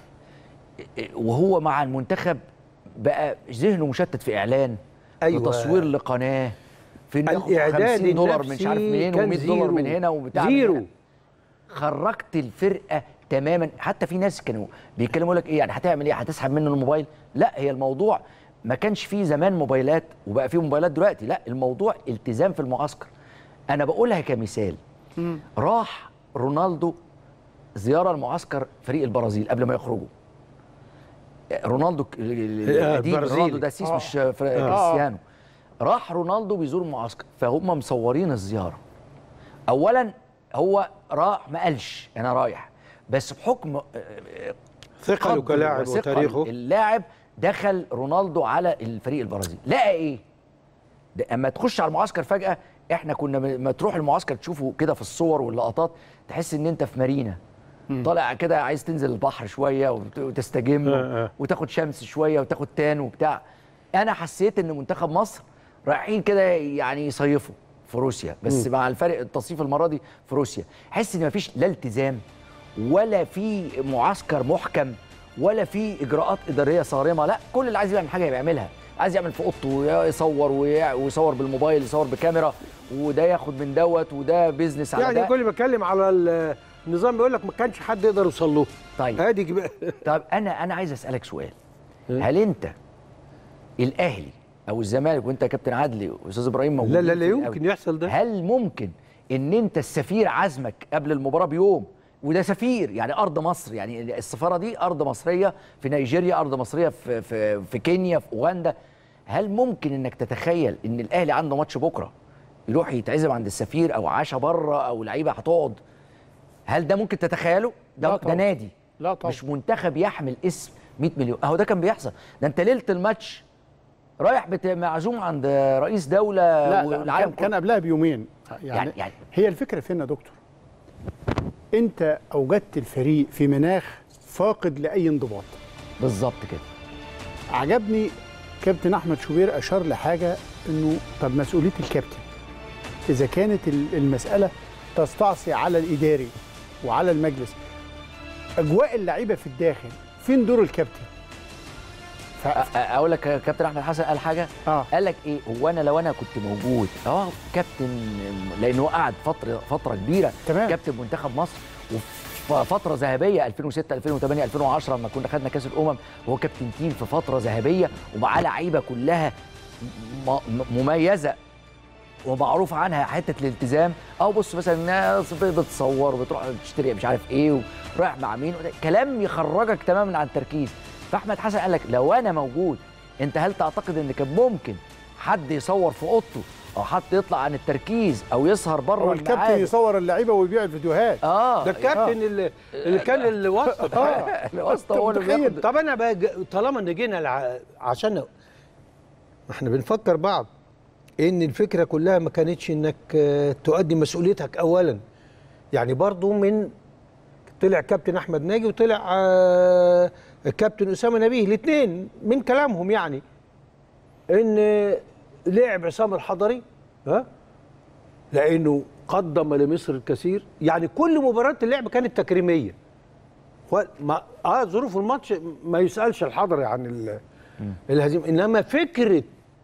وهو مع المنتخب بقى ذهنه مشتت في اعلان أيوة. في تصوير لقناه في إنه ياخد الإعداد 50 دولار مش عارف النفسي منين كان و100 دولار من زيرو. هنا وبتاع من زيرو. هنا. خرجت الفرقه تماما حتى في ناس كانوا بيتكلموا يقول لك ايه يعني هتعمل ايه هتسحب منه الموبايل لا هي الموضوع ما كانش فيه زمان موبايلات وبقى فيه موبايلات دلوقتي لا الموضوع التزام في المعسكر انا بقولها كمثال راح رونالدو زياره لمعسكر فريق البرازيل قبل ما يخرجوا رونالدو ك- القديم برازيلي. رونالدو ده سيس آه. مش فر- كريستيانو راح رونالدو بيزور المعسكر فهم مصورين الزياره اولا هو راح ما قالش انا رايح بس بحكم آه، آه، ثقله قدر كلاعب وثقل وتاريخه اللاعب دخل رونالدو على الفريق البرازيلي لقى ايه ده اما تخش على المعسكر فجاه احنا كنا م- ما تروح المعسكر تشوفه كده في الصور واللقطات تحس ان انت في مارينا طالع كده عايز تنزل البحر شويه وت- وتستجم آه، آه. وتاخد شمس شويه وتاخد تان وبتاع انا حسيت ان منتخب مصر رايحين كده يعني يصيفوا في روسيا بس مع الفرق التصيف المره دي في روسيا حس ان مفيش لا التزام ولا في معسكر محكم ولا في اجراءات اداريه صارمه لا كل اللي عايز يعمل حاجه بيعملها عايز يعمل في اوضته يصور ويع- ويصور بالموبايل يصور بكاميرا وده ياخد من دوت وده بيزنس على يعني ده كل ما اتكلم على ال- النظام بيقول لك ما كانش حد يقدر يوصل له طيب ادي جب- طب انا انا عايز اسالك سؤال هل انت الاهلي او الزمالك وانت يا كابتن عدلي واستاذ ابراهيم موجود لا لا لا يمكن يحصل ده هل ممكن ان انت السفير عزمك قبل المباراه بيوم وده سفير يعني ارض مصر يعني السفاره دي ارض مصريه في نيجيريا ارض مصريه في في في كينيا في اوغندا هل ممكن انك تتخيل ان الاهلي عنده ماتش بكره يروح يتعزم عند السفير او عشاء بره او لعيبه هتقعد هل ده ممكن تتخيله لا ده, ده طبعا. نادي لا طبعا. مش منتخب يحمل اسم 100 مليون اهو ده كان بيحصل ده انت ليله الماتش رايح بت- معزوم عند رئيس دوله لا لا والعالم كان, كان قبلها بيومين يعني, يعني- يعني, يعني- هي الفكره فين يا دكتور انت اوجدت الفريق في مناخ فاقد لاي انضباط بالظبط كده عجبني كابتن احمد شوبير اشار لحاجه انه طب مسؤوليه الكابتن اذا كانت ال- المساله تستعصي على الاداري وعلى المجلس اجواء اللعيبه في الداخل فين دور الكابتن ف... أ- أ- اقول لك يا كابتن احمد حسن قال حاجه اه قال لك ايه هو انا لو انا كنت موجود اه كابتن لانه قعد فتره فتره كبيره تمام. كابتن منتخب مصر وفي فتره ذهبيه 2006 2008 2010 لما كنا خدنا كاس الامم وهو كابتن تيم في فتره ذهبيه ومعاه لعيبه كلها م- م- مميزه ومعروف عنها حته الالتزام او بص مثلا الناس بتصور وبتروح تشتري مش عارف ايه ورايح مع مين وده كلام يخرجك تماما عن التركيز فاحمد حسن قال لك لو انا موجود انت هل تعتقد ان كان ممكن حد يصور في اوضته او حد يطلع عن التركيز او يسهر بره هو الكابتن الميعاد؟ يصور اللعيبه ويبيع الفيديوهات اه ده الكابتن اللي, اللي كان الوسط اه الواسطه هو اللي متخيل؟ بياخد طب انا بقى ج- طالما ان جينا الع- عشان ما احنا بنفكر بعض ان الفكره كلها ما كانتش انك آه، تؤدي مسؤوليتك اولا يعني برضو من طلع كابتن احمد ناجي وطلع آه، الكابتن اسامه نبيه الاثنين من كلامهم يعني ان لعب عصام الحضري ها لانه قدم لمصر الكثير يعني كل مباراه اللعب كانت تكريميه و- ما اه ظروف الماتش ما يسالش الحضري عن ال- الهزيمه انما فكره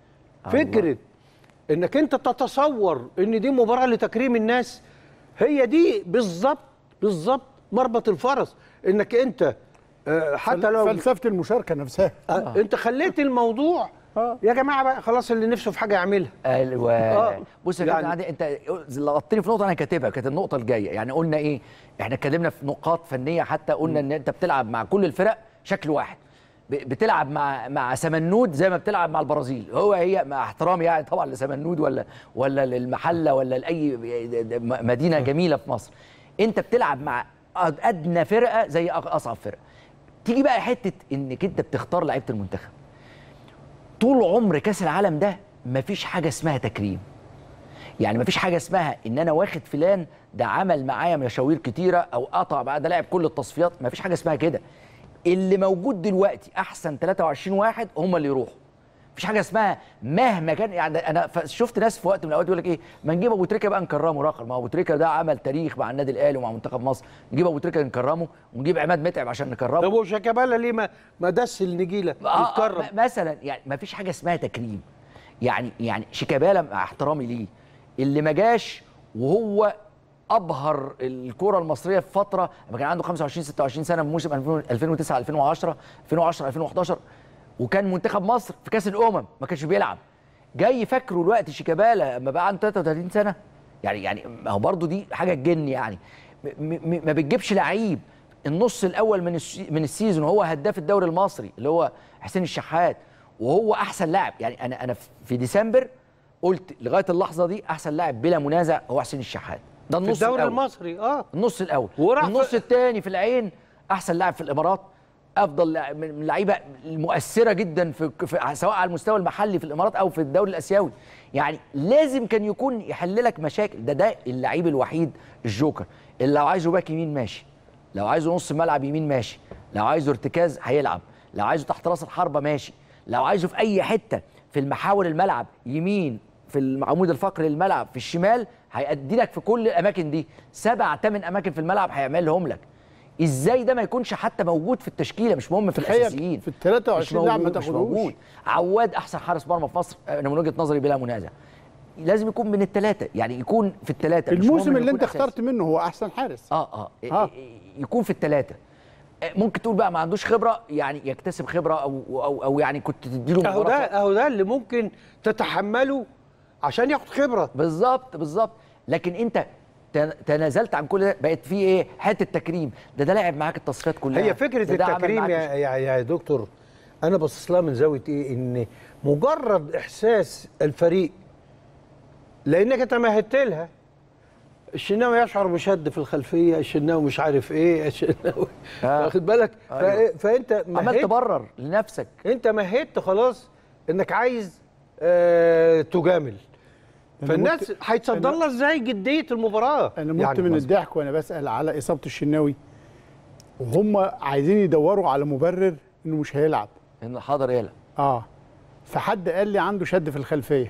فكره انك انت تتصور ان دي مباراه لتكريم الناس هي دي بالظبط بالظبط مربط الفرس انك انت آه، حتى لو فلسفه المشاركه نفسها آه. انت خليت الموضوع آه. يا جماعه بقى خلاص اللي نفسه في حاجه يعملها ايوه آه. بص يا كابتن يعني- عادل انت لقطتني في نقطه انا كاتبها كانت النقطه الجايه يعني قلنا ايه احنا اتكلمنا في نقاط فنيه حتى قلنا ان انت بتلعب مع كل الفرق شكل واحد ب- بتلعب مع مع سمنود زي ما بتلعب مع البرازيل هو هي مع احترامي يعني طبعا لسمنود ولا ولا للمحله ولا لاي م- مدينه جميله في مصر انت بتلعب مع أد- ادنى فرقه زي أق- اصعب فرقه تيجي بقى حته انك انت بتختار لعيبه المنتخب طول عمر كاس العالم ده مفيش حاجه اسمها تكريم يعني مفيش حاجه اسمها ان انا واخد فلان ده عمل معايا مشاوير كتيره او قطع بقى ده لعب كل التصفيات مفيش حاجه اسمها كده اللي موجود دلوقتي احسن 23 واحد هم اللي يروحوا مفيش حاجه اسمها مهما كان يعني انا ف- شفت ناس في وقت من الاوقات يقول لك ايه ما نجيب ابو تريكه بقى نكرمه رقم ما هو ابو تريكه ده عمل تاريخ مع النادي الاهلي ومع منتخب مصر نجيب ابو تريكه نكرمه ونجيب عماد متعب عشان نكرمه طب وشيكابالا ليه ما ما دس النجيله آه، يتكرم آه، م- مثلا يعني ما فيش حاجه اسمها تكريم يعني يعني شيكابالا مع احترامي ليه اللي ما جاش وهو ابهر الكره المصريه في فتره لما كان عنده 25 26 سنه في موسم 2009 2010 2010 2011 وكان منتخب مصر في كاس الامم ما كانش بيلعب جاي فاكره الوقت شيكابالا لما بقى عنده 33 سنه يعني يعني ما هو برضه دي حاجه تجن يعني م- م- ما بتجيبش لعيب النص الاول من السي- من السيزون وهو هداف الدوري المصري اللي هو حسين الشحات وهو احسن لاعب يعني انا انا في ديسمبر قلت لغايه اللحظه دي احسن لاعب بلا منازع هو حسين الشحات ده في النص الدوري الأول. المصري اه النص الاول وراح في- النص الثاني في العين احسن لاعب في الامارات افضل لاعب من اللعيبه المؤثره جدا في, في سواء على المستوى المحلي في الامارات او في الدوري الاسيوي يعني لازم كان يكون يحل لك مشاكل ده ده اللعيب الوحيد الجوكر اللي لو عايزه باك يمين ماشي لو عايزه نص ملعب يمين ماشي لو عايزه ارتكاز هيلعب لو عايزه تحت راس الحربه ماشي لو عايزه في اي حته في المحاور الملعب يمين في العمود الفقري للملعب في الشمال هيأدي لك في كل الاماكن دي سبع ثمان اماكن في الملعب هيعملهم لك ازاي ده ما يكونش حتى موجود في التشكيله مش مهم في تخيل الاساسيين في ال 23 مش لاعب ما موجود- مش تاخدوش. موجود عواد احسن حارس مرمى في مصر انا من وجهه نظري بلا منازع لازم يكون من الثلاثه يعني يكون في الثلاثه مش مهم الموسم إنه اللي يكون انت أساسي. اخترت منه هو احسن حارس اه اه, آه. آه. يكون في الثلاثه ممكن تقول بقى ما عندوش خبره يعني يكتسب خبره او او, أو يعني كنت تديله اهو مباراة ده اهو ده اللي ممكن تتحمله عشان ياخد خبره بالظبط بالظبط لكن انت تن- تنازلت عن كل ده بقت في ايه حته تكريم ده ده لعب معاك التصفيات كلها هي فكره ده ده عمل التكريم معاك يا, مش- يا, يا دكتور انا باصص لها من زاويه ايه ان مجرد احساس الفريق لانك انت مهدت لها الشناوي يشعر بشد في الخلفيه الشناوي مش عارف ايه الشناوي آه. واخد بالك أيوة. فإيه- فانت عمال مهدت تبرر لنفسك انت مهدت خلاص انك عايز آه تجامل أنا فالناس مت- هيتصدر لها ازاي جديه المباراه انا مت يعني من مظبوط. الضحك وانا بسال على اصابه الشناوي وهم عايزين يدوروا على مبرر انه مش هيلعب ان حاضر يلا اه فحد قال لي عنده شد في الخلفيه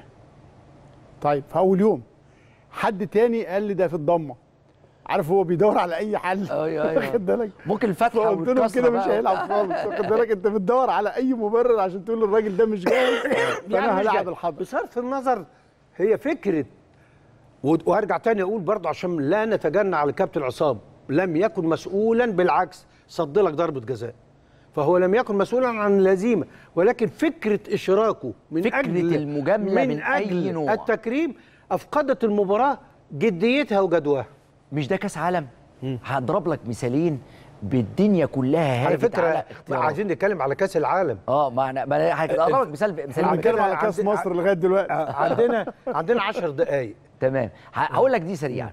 طيب في اول يوم حد تاني قال لي ده في الضمه عارف هو بيدور على اي حل أيوة، أيوة. واخد بالك ممكن الفتحه فقلت لهم والكسره كده مش بقى. هيلعب خالص واخد بالك انت بتدور على اي مبرر عشان تقول الراجل ده مش جاهز يعني فانا مش هلاعب جاي. الحضر بصرف النظر هي فكره و- وهرجع تاني اقول برضه عشان لا نتجنى على كابتن عصام لم يكن مسؤولا بالعكس صد لك ضربه جزاء فهو لم يكن مسؤولا عن الهزيمه ولكن فكره اشراكه من فكرة اجل المجاملة من أي أجل نوع. التكريم افقدت المباراه جديتها وجدواها مش ده كاس عالم هضرب لك مثالين بالدنيا كلها على هاجت فكره على اختيارات. عايزين نتكلم على كاس العالم اه ما انا ما انا هضرب لك مثال مثال احنا عندنا- بنتكلم على كاس عندنا- مصر لغايه دلوقتي آه، عندنا عندنا 10 دقائق تمام ه- هقول لك دي سريعا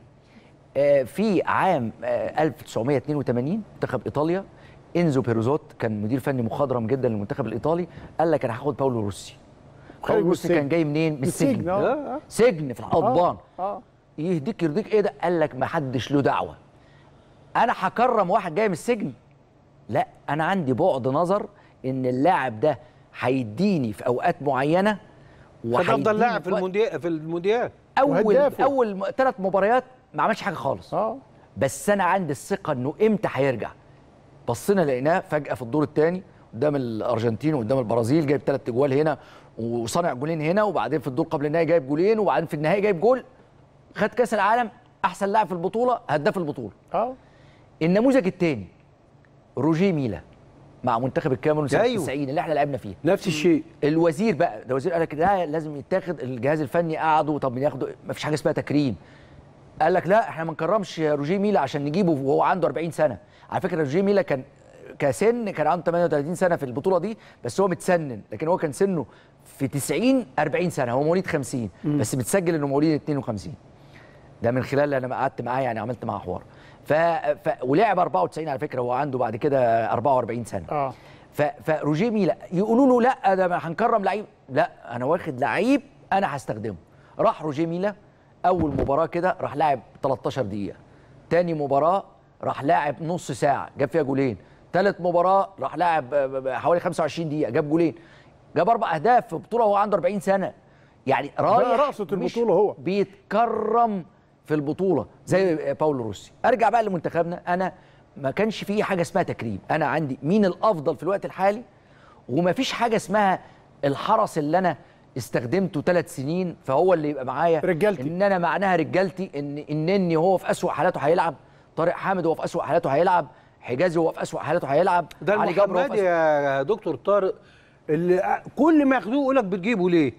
آه، في عام آه، 1982 منتخب ايطاليا انزو بيروزوت كان مدير فني مخضرم جدا للمنتخب الايطالي قال لك انا هاخد باولو روسي خارج باولو من روسي السجن. كان جاي منين من السجن، السجن آه. آه. سجن في القضبان اه يهديك يرضيك ايه ده قال لك ما حدش له دعوه انا هكرم واحد جاي من السجن لا انا عندي بعد نظر ان اللاعب ده هيديني في اوقات معينه كان افضل وهيديني لاعب في وقت- المونديال في المونديال اول وهدافه. اول ثلاث مباريات ما عملش حاجه خالص اه بس انا عندي الثقه انه امتى هيرجع بصينا لقيناه فجاه في الدور الثاني قدام الارجنتين وقدام البرازيل جايب ثلاث اجوال هنا وصانع جولين هنا وبعدين في الدور قبل النهائي جايب جولين وبعدين في النهائي جايب جول خد كاس العالم احسن لاعب في البطوله هداف البطوله اه النموذج الثاني روجيه ميلا مع منتخب الكاميرون سنه أيوه. 90 اللي احنا لعبنا فيه نفس الشيء الوزير بقى ده وزير قال لك ده لازم يتاخد الجهاز الفني قعدوا طب ياخدوا ما فيش حاجه اسمها تكريم قال لك لا احنا ما نكرمش روجيه ميلا عشان نجيبه وهو عنده 40 سنه على فكره روجيه ميلا كان كسن كان عنده 38 سنه في البطوله دي بس هو متسنن لكن هو كان سنه في 90 40 سنه هو مواليد 50 بس متسجل انه مواليد 52 ده من خلال انا قعدت معاه يعني عملت معاه حوار ف... ف... ولعب 94 على فكره هو عنده بعد كده 44 سنه اه ف... فروجيه ميلا يقولوا له لا ده ما هنكرم لعيب لا انا واخد لعيب انا هستخدمه راح روجيه ميلا اول مباراه كده راح لاعب 13 دقيقه تاني مباراه راح لاعب نص ساعه جاب فيها جولين ثالث مباراه راح لعب ب- ب- حوالي 25 دقيقه جاب جولين جاب اربع اهداف في بطوله وهو عنده 40 سنه يعني رايح رقصة مش البطولة هو. بيتكرم في البطوله زي باولو روسي ارجع بقى لمنتخبنا انا ما كانش فيه حاجه اسمها تكريم انا عندي مين الافضل في الوقت الحالي وما فيش حاجه اسمها الحرس اللي انا استخدمته ثلاث سنين فهو اللي يبقى معايا رجالتي. ان انا معناها رجالتي ان انني هو في اسوأ حالاته هيلعب طارق حامد هو في اسوأ حالاته هيلعب حجازي هو في اسوأ حالاته هيلعب ده علي جبر هو في المحمدي أسوأ- يا دكتور طارق اللي كل ما ياخدوه يقول لك بتجيبه ليه؟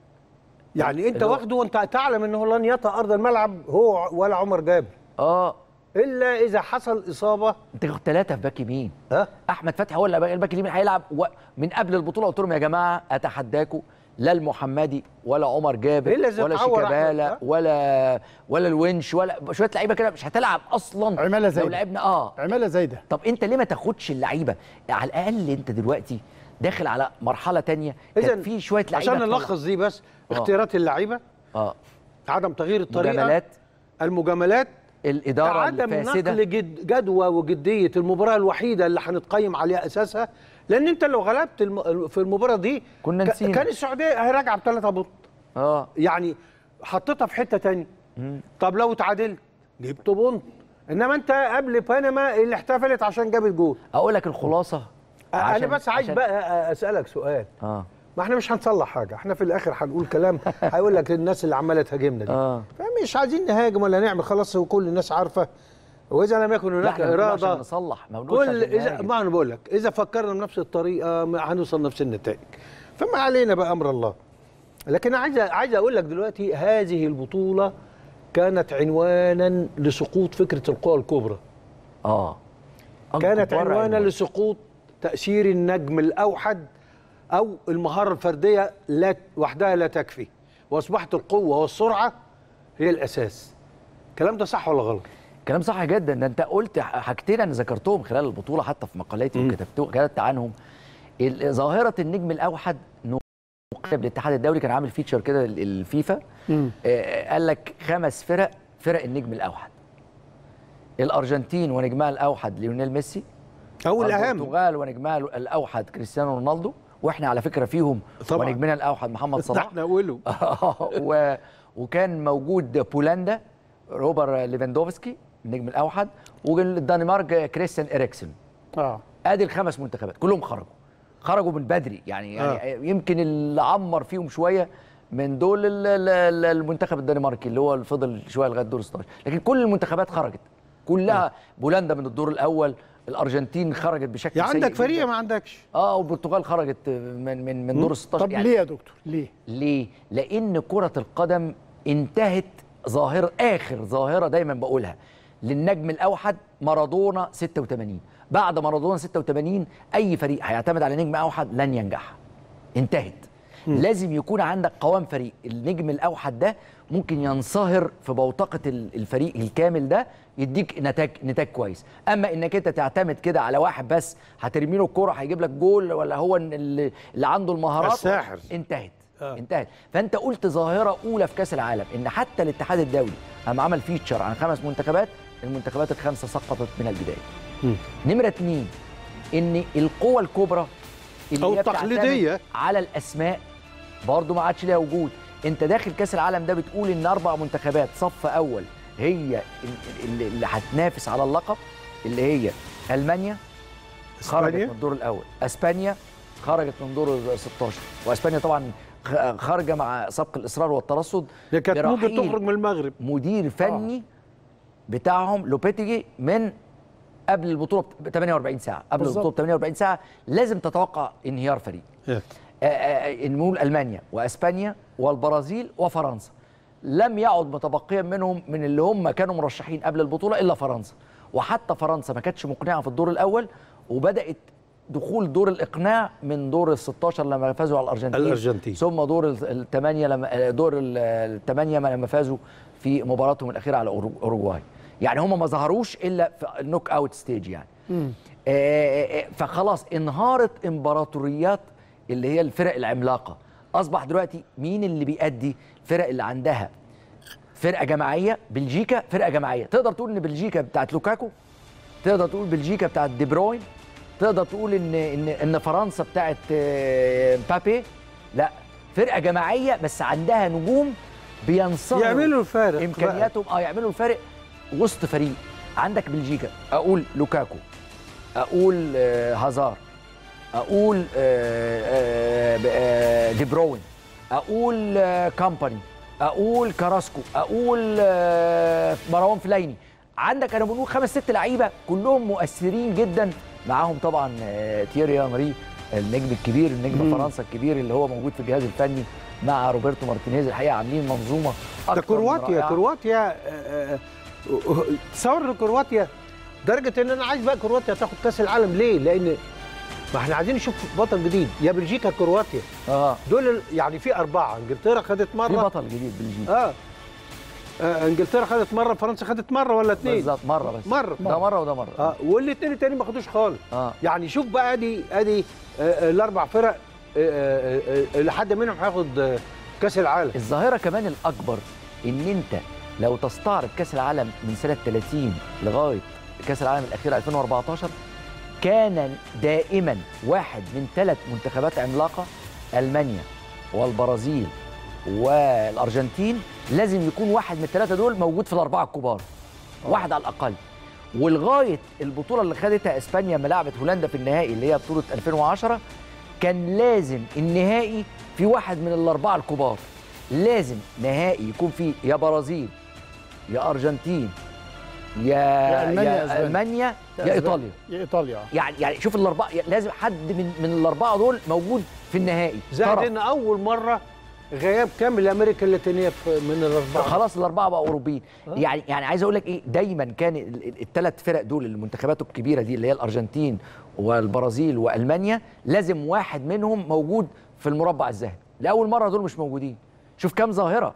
يعني انت اللي هو- واخده وانت تعلم انه لن يطأ ارض الملعب هو ولا عمر جابر اه الا اذا حصل اصابه انت واخد ثلاثه في باك يمين ها احمد فتحي هو اللي الباك اليمين هيلعب و... من قبل البطوله قلت لهم يا جماعه اتحداكم لا المحمدي ولا عمر جابر إلا إذا ولا اتعور أحمد، شيكابالا ها؟ ولا ولا الونش ولا شويه لعيبه كده مش هتلعب اصلا عمالة لو زايدة. لعبنا اه عماله زايده طب انت ليه ما تاخدش اللعيبه على الاقل انت دلوقتي داخل على مرحله تانية كان اذا في شويه لعيبه عشان تطلع. نلخص دي بس آه. اختيارات اللعيبه اه عدم تغيير الطريقه مجاملات المجاملات الاداره عدم الفاسده نقل جد جدوى وجديه المباراه الوحيده اللي هنتقيم عليها اساسها لان انت لو غلبت الم... في المباراه دي كنا ك- نسينا. كان السعوديه هيراجع بثلاثه بطل اه يعني حطيتها في حته تانية طب لو اتعادلت جبت بونت انما انت قبل بنما اللي احتفلت عشان جابت جول اقول لك الخلاصه انا عشان- بس عايز عشان- بقى اسالك سؤال اه ما احنا مش هنصلح حاجه احنا في الاخر هنقول كلام هيقول لك الناس اللي عماله تهاجمنا دي اه فمش عايزين نهاجم ولا نعمل خلاص وكل الناس عارفه واذا لم يكن لا هناك احنا بنقول عشان اراده نصلح ما بنقولش كل عشان اذا نهاجم. ما انا بقول لك اذا فكرنا بنفس الطريقه ما هنوصل نفس النتائج فما علينا بقى امر الله لكن عايز عايز اقول لك دلوقتي هذه البطوله كانت عنوانا لسقوط فكره القوى الكبرى اه كانت أكبر عنوانا عنوان. لسقوط تاثير النجم الاوحد او المهاره الفرديه لا وحدها لا تكفي واصبحت القوه والسرعه هي الاساس الكلام ده صح ولا غلط كلام صح جدا ده انت قلت ح- حاجتين انا ذكرتهم خلال البطوله حتى في مقالاتي وكتبت كتبت عنهم ال- ظاهره النجم الاوحد نقيب الاتحاد الدولي كان عامل فيتشر كده ال- الفيفا آه، قال لك خمس فرق فرق النجم الاوحد الارجنتين ونجمها الاوحد ليونيل ميسي او الاهم البرتغال ونجمها الاوحد كريستيانو رونالدو واحنا على فكره فيهم طبعاً. ونجمنا الاوحد محمد صلاح احنا اوله و... وكان موجود بولندا روبر ليفاندوفسكي النجم الاوحد والدنمارك كريستيان اريكسن اه ادي الخمس منتخبات كلهم خرجوا خرجوا من بدري يعني يعني آه. يمكن اللي عمر فيهم شويه من دول ال- ال- ال- المنتخب الدنماركي اللي هو اللي فضل شويه لغايه دور 16 لكن كل المنتخبات خرجت كلها بولندا من الدور الاول الارجنتين خرجت بشكل يعني سيء عندك فريق جداً. ما عندكش اه والبرتغال خرجت من من من دور 16 طب ليه يا دكتور ليه ليه؟ لأن كرة القدم انتهت ظاهرة آخر ظاهرة دايما بقولها للنجم الأوحد مارادونا 86 بعد مارادونا 86 أي فريق هيعتمد على نجم أوحد لن ينجح انتهت لازم يكون عندك قوام فريق النجم الأوحد ده ممكن ينصهر في بوتقة ال- الفريق الكامل ده يديك نتاج نتاج كويس اما انك انت تعتمد كده على واحد بس هترمي له الكوره هيجيب لك جول ولا هو اللي اللي عنده المهارات الساحر. انتهت آه. آه. انتهت فانت قلت ظاهره اولى في كاس العالم ان حتى الاتحاد الدولي اما عمل فيتشر عن خمس منتخبات المنتخبات الخمسه سقطت من البدايه نمره اتنين ان القوى الكبرى اللي أو هي بتعتمد التقليدية. على الاسماء برضو ما عادش ليها وجود انت داخل كاس العالم ده بتقول ان اربع منتخبات صف اول هي ال- اللي اللي هتنافس على اللقب اللي هي المانيا خرجت إسبانيا؟ من الدور الاول اسبانيا خرجت من دور ال 16 واسبانيا طبعا خ- خارجه مع سبق الاصرار والترصد هي كانت ممكن برحيل تخرج من المغرب مدير فني بتاعهم لوبيتيجي من قبل البطوله ب 48 ساعه قبل بالظبط. البطوله ب 48 ساعه لازم تتوقع انهيار فريق آه، آه، نقول المانيا واسبانيا والبرازيل وفرنسا لم يعد متبقيا منهم من اللي هم كانوا مرشحين قبل البطوله الا فرنسا وحتى فرنسا ما كانتش مقنعه في الدور الاول وبدات دخول دور الاقناع من دور ال 16 لما فازوا على الارجنتين الأرجنتين. ثم دور الثمانيه لما دور الثمانيه لما فازوا في مباراتهم الاخيره على أورو- اوروجواي يعني هم ما ظهروش الا في النوك اوت ستيج يعني آه، آه، فخلاص انهارت امبراطوريات اللي هي الفرق العملاقه اصبح دلوقتي مين اللي بيأدي الفرق اللي عندها فرقه جماعيه بلجيكا فرقه جماعيه تقدر تقول ان بلجيكا بتاعت لوكاكو تقدر تقول بلجيكا بتاعت دي بروين تقدر تقول ان ان ان فرنسا بتاعت آه، مبابي لا فرقه جماعيه بس عندها نجوم بينصروا يعملوا الفارق بقى. امكانياتهم اه يعملوا الفارق وسط فريق عندك بلجيكا اقول لوكاكو اقول آه، هازار اقول آه، آه، آه، دي بروين اقول آه، كامباني اقول كراسكو اقول آه، مروان فلايني عندك انا بنقول خمس ست لعيبه كلهم مؤثرين جدا معاهم طبعا آه، تييري هنري النجم الكبير النجم فرنسا الكبير اللي هو موجود في الجهاز الفني مع روبرتو مارتينيز الحقيقه عاملين منظومه ده أكتر من كرواتيا رائعة. كرواتيا آه، آه، تصور ان كرواتيا درجه ان انا عايز بقى كرواتيا تاخد كاس العالم ليه؟ لان ما احنا عايزين نشوف بطل جديد يا بلجيكا كرواتيا اه دول ال- يعني في اربعه انجلترا خدت في مره بطل جديد بلجيكا اه آه، انجلترا خدت مره فرنسا خدت مره ولا اتنين بالظبط مره بس مرة. ده مره وده مره اه والاثنين التاني ما خدوش خالص اه يعني شوف بقى ادي ادي آه، آه، الاربع فرق آه، آه، آه، اللي حد منهم هياخد آه، كاس العالم الظاهره كمان الاكبر ان انت لو تستعرض كاس العالم من سنه 30 لغايه كاس العالم الاخير 2014 كان دائما واحد من ثلاث منتخبات عملاقه المانيا والبرازيل والارجنتين لازم يكون واحد من الثلاثه دول موجود في الاربعه الكبار واحد على الاقل ولغايه البطوله اللي خدتها اسبانيا لما لعبت هولندا في النهائي اللي هي بطوله 2010 كان لازم النهائي في واحد من الاربعه الكبار لازم نهائي يكون فيه يا برازيل يا ارجنتين يا يا ألمانيا، يا يا أسبانيا. المانيا يا أسبانيا. ايطاليا يا ايطاليا آه. يعني يعني شوف الاربعه لازم حد من من الاربعه دول موجود في النهائي زائد طرف. ان اول مره غياب كامل لامريكا اللاتينيه في- من الاربعه خلاص الاربعه بقوا اوروبيين يعني يعني عايز اقول لك ايه دايما كان الثلاث فرق دول المنتخبات الكبيره دي اللي هي الارجنتين والبرازيل والمانيا لازم واحد منهم موجود في المربع الذهبي لاول مره دول مش موجودين شوف كام ظاهره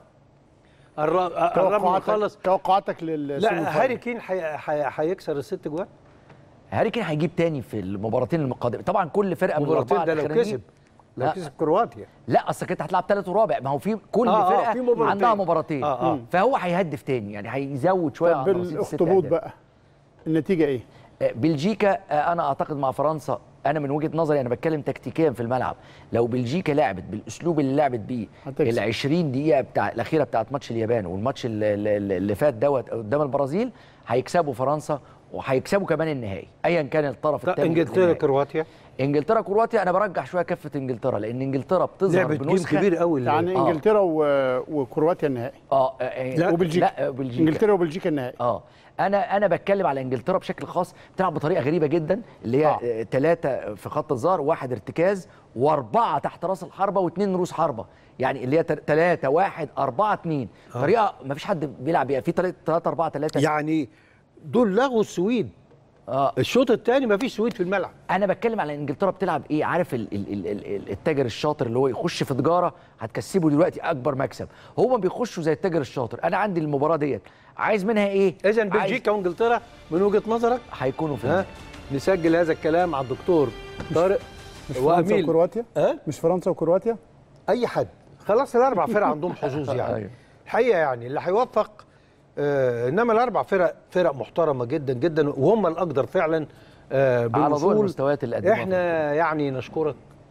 قرب- قربنا توقعاتك نخلص توقعاتك لل لا هاري كين حي- حي- هيكسر الست جوان هاري كين هيجيب تاني في المباراتين المقادمه طبعا كل فرقه من مباراتين الاربعه ده لو الأخرانيين- كسب لو لا. كسب كرواتيا لا اصل كنت هتلعب ثالث ورابع ما هو في كل آه، آه، فرقه في مباراتين. عندها مباراتين آه، آه. فهو هيهدف تاني يعني هيزود شويه طب عن رصيد الست بالاخطبوط أهداف. بقى النتيجه ايه؟ آه، بلجيكا آه، انا اعتقد مع فرنسا انا من وجهه نظري انا بتكلم تكتيكيا في الملعب لو بلجيكا لعبت بالاسلوب اللي لعبت بيه هتكسب. ال 20 دقيقه بتاع الاخيره بتاعت ماتش اليابان والماتش اللي, اللي اللي فات دوت قدام البرازيل هيكسبوا فرنسا وهيكسبوا كمان النهائي ايا كان الطرف طب الثاني انجلترا كرواتيا انجلترا كرواتيا انا برجح شويه كفه انجلترا لان انجلترا بتظهر لعبت جيم بنسخه كبير قوي يعني آه. انجلترا و... وكرواتيا النهائي اه آه، لا، وبلجيكا لا بلجيكا انجلترا وبلجيكا النهائي اه انا انا بتكلم على انجلترا بشكل خاص بتلعب بطريقه غريبه جدا اللي آه. هي ثلاثه في خط الظهر واحد ارتكاز واربعه تحت راس الحربه واثنين رؤوس حربه يعني اللي هي ثلاثه واحد اربعه اثنين طريقه ما فيش حد بيلعب بيها في طريقه ثلاثه اربعه ثلاثه يعني دول لغوا السويد اه الشوط الثاني ما فيش سويد في الملعب انا بتكلم على انجلترا بتلعب ايه عارف ال ال ال ال التاجر الشاطر اللي هو يخش في تجاره هتكسبه دلوقتي اكبر مكسب هما بيخشوا زي التاجر الشاطر انا عندي المباراه ديت عايز منها ايه اذا عايز- بلجيكا وانجلترا من وجهه نظرك هيكونوا في ها النهائي. نسجل هذا الكلام على الدكتور طارق مش فرنسا واميل وكرواتيا ها مش فرنسا وكرواتيا اي حد خلاص الاربع فرق عندهم حظوظ يعني أيوة. الحقيقه يعني اللي هيوفق آه انما الاربع فرق فرق محترمه جدا جدا وهم الاقدر فعلا آه على ضوء بالوصول. المستويات اللي قدموها في احنا يعني نشكرك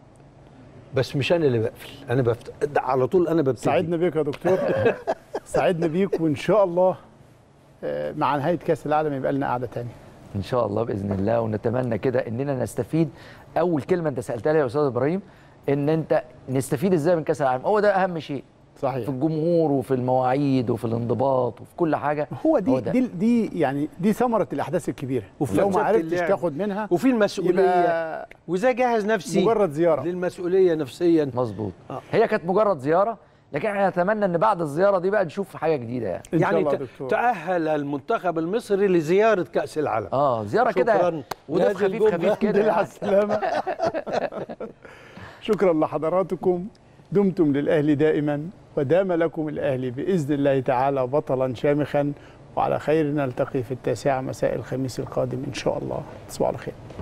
بس مش انا اللي بقفل انا بفت... ده على طول انا ببتدي سعدنا بيك يا دكتور سعدنا بيك وان شاء الله آه، مع نهايه كاس العالم يبقى لنا قعده تانية ان شاء الله باذن الله ونتمنى كده اننا نستفيد اول كلمه انت سالتها لي يا استاذ ابراهيم ان انت نستفيد ازاي من كاس العالم هو ده اهم شيء صحيح في الجمهور وفي المواعيد وفي الانضباط وفي كل حاجه هو دي ده. دي دي يعني دي ثمره الاحداث الكبيره وفي لو ما فلسفة عرفتش اللعب. تاخد منها وفي المسؤوليه يبقى وازاي جهز نفسي مجرد زياره للمسؤوليه نفسيا مظبوط آه. هي كانت مجرد زياره لكن احنا نتمنى ان بعد الزياره دي بقى نشوف حاجه جديده يعني ان شاء يعني الله يا ت- دكتور تأهل المنتخب المصري لزيارة كأس العالم اه زياره كده شكراً. وضيف نادي خفيف الجمعة. خفيف الحمد لله على كده السلامه شكرا لحضراتكم دمتم للاهلي دائما ودام لكم الاهلي باذن الله تعالى بطلا شامخا وعلى خير نلتقي في التاسعه مساء الخميس القادم ان شاء الله تصبحوا على خير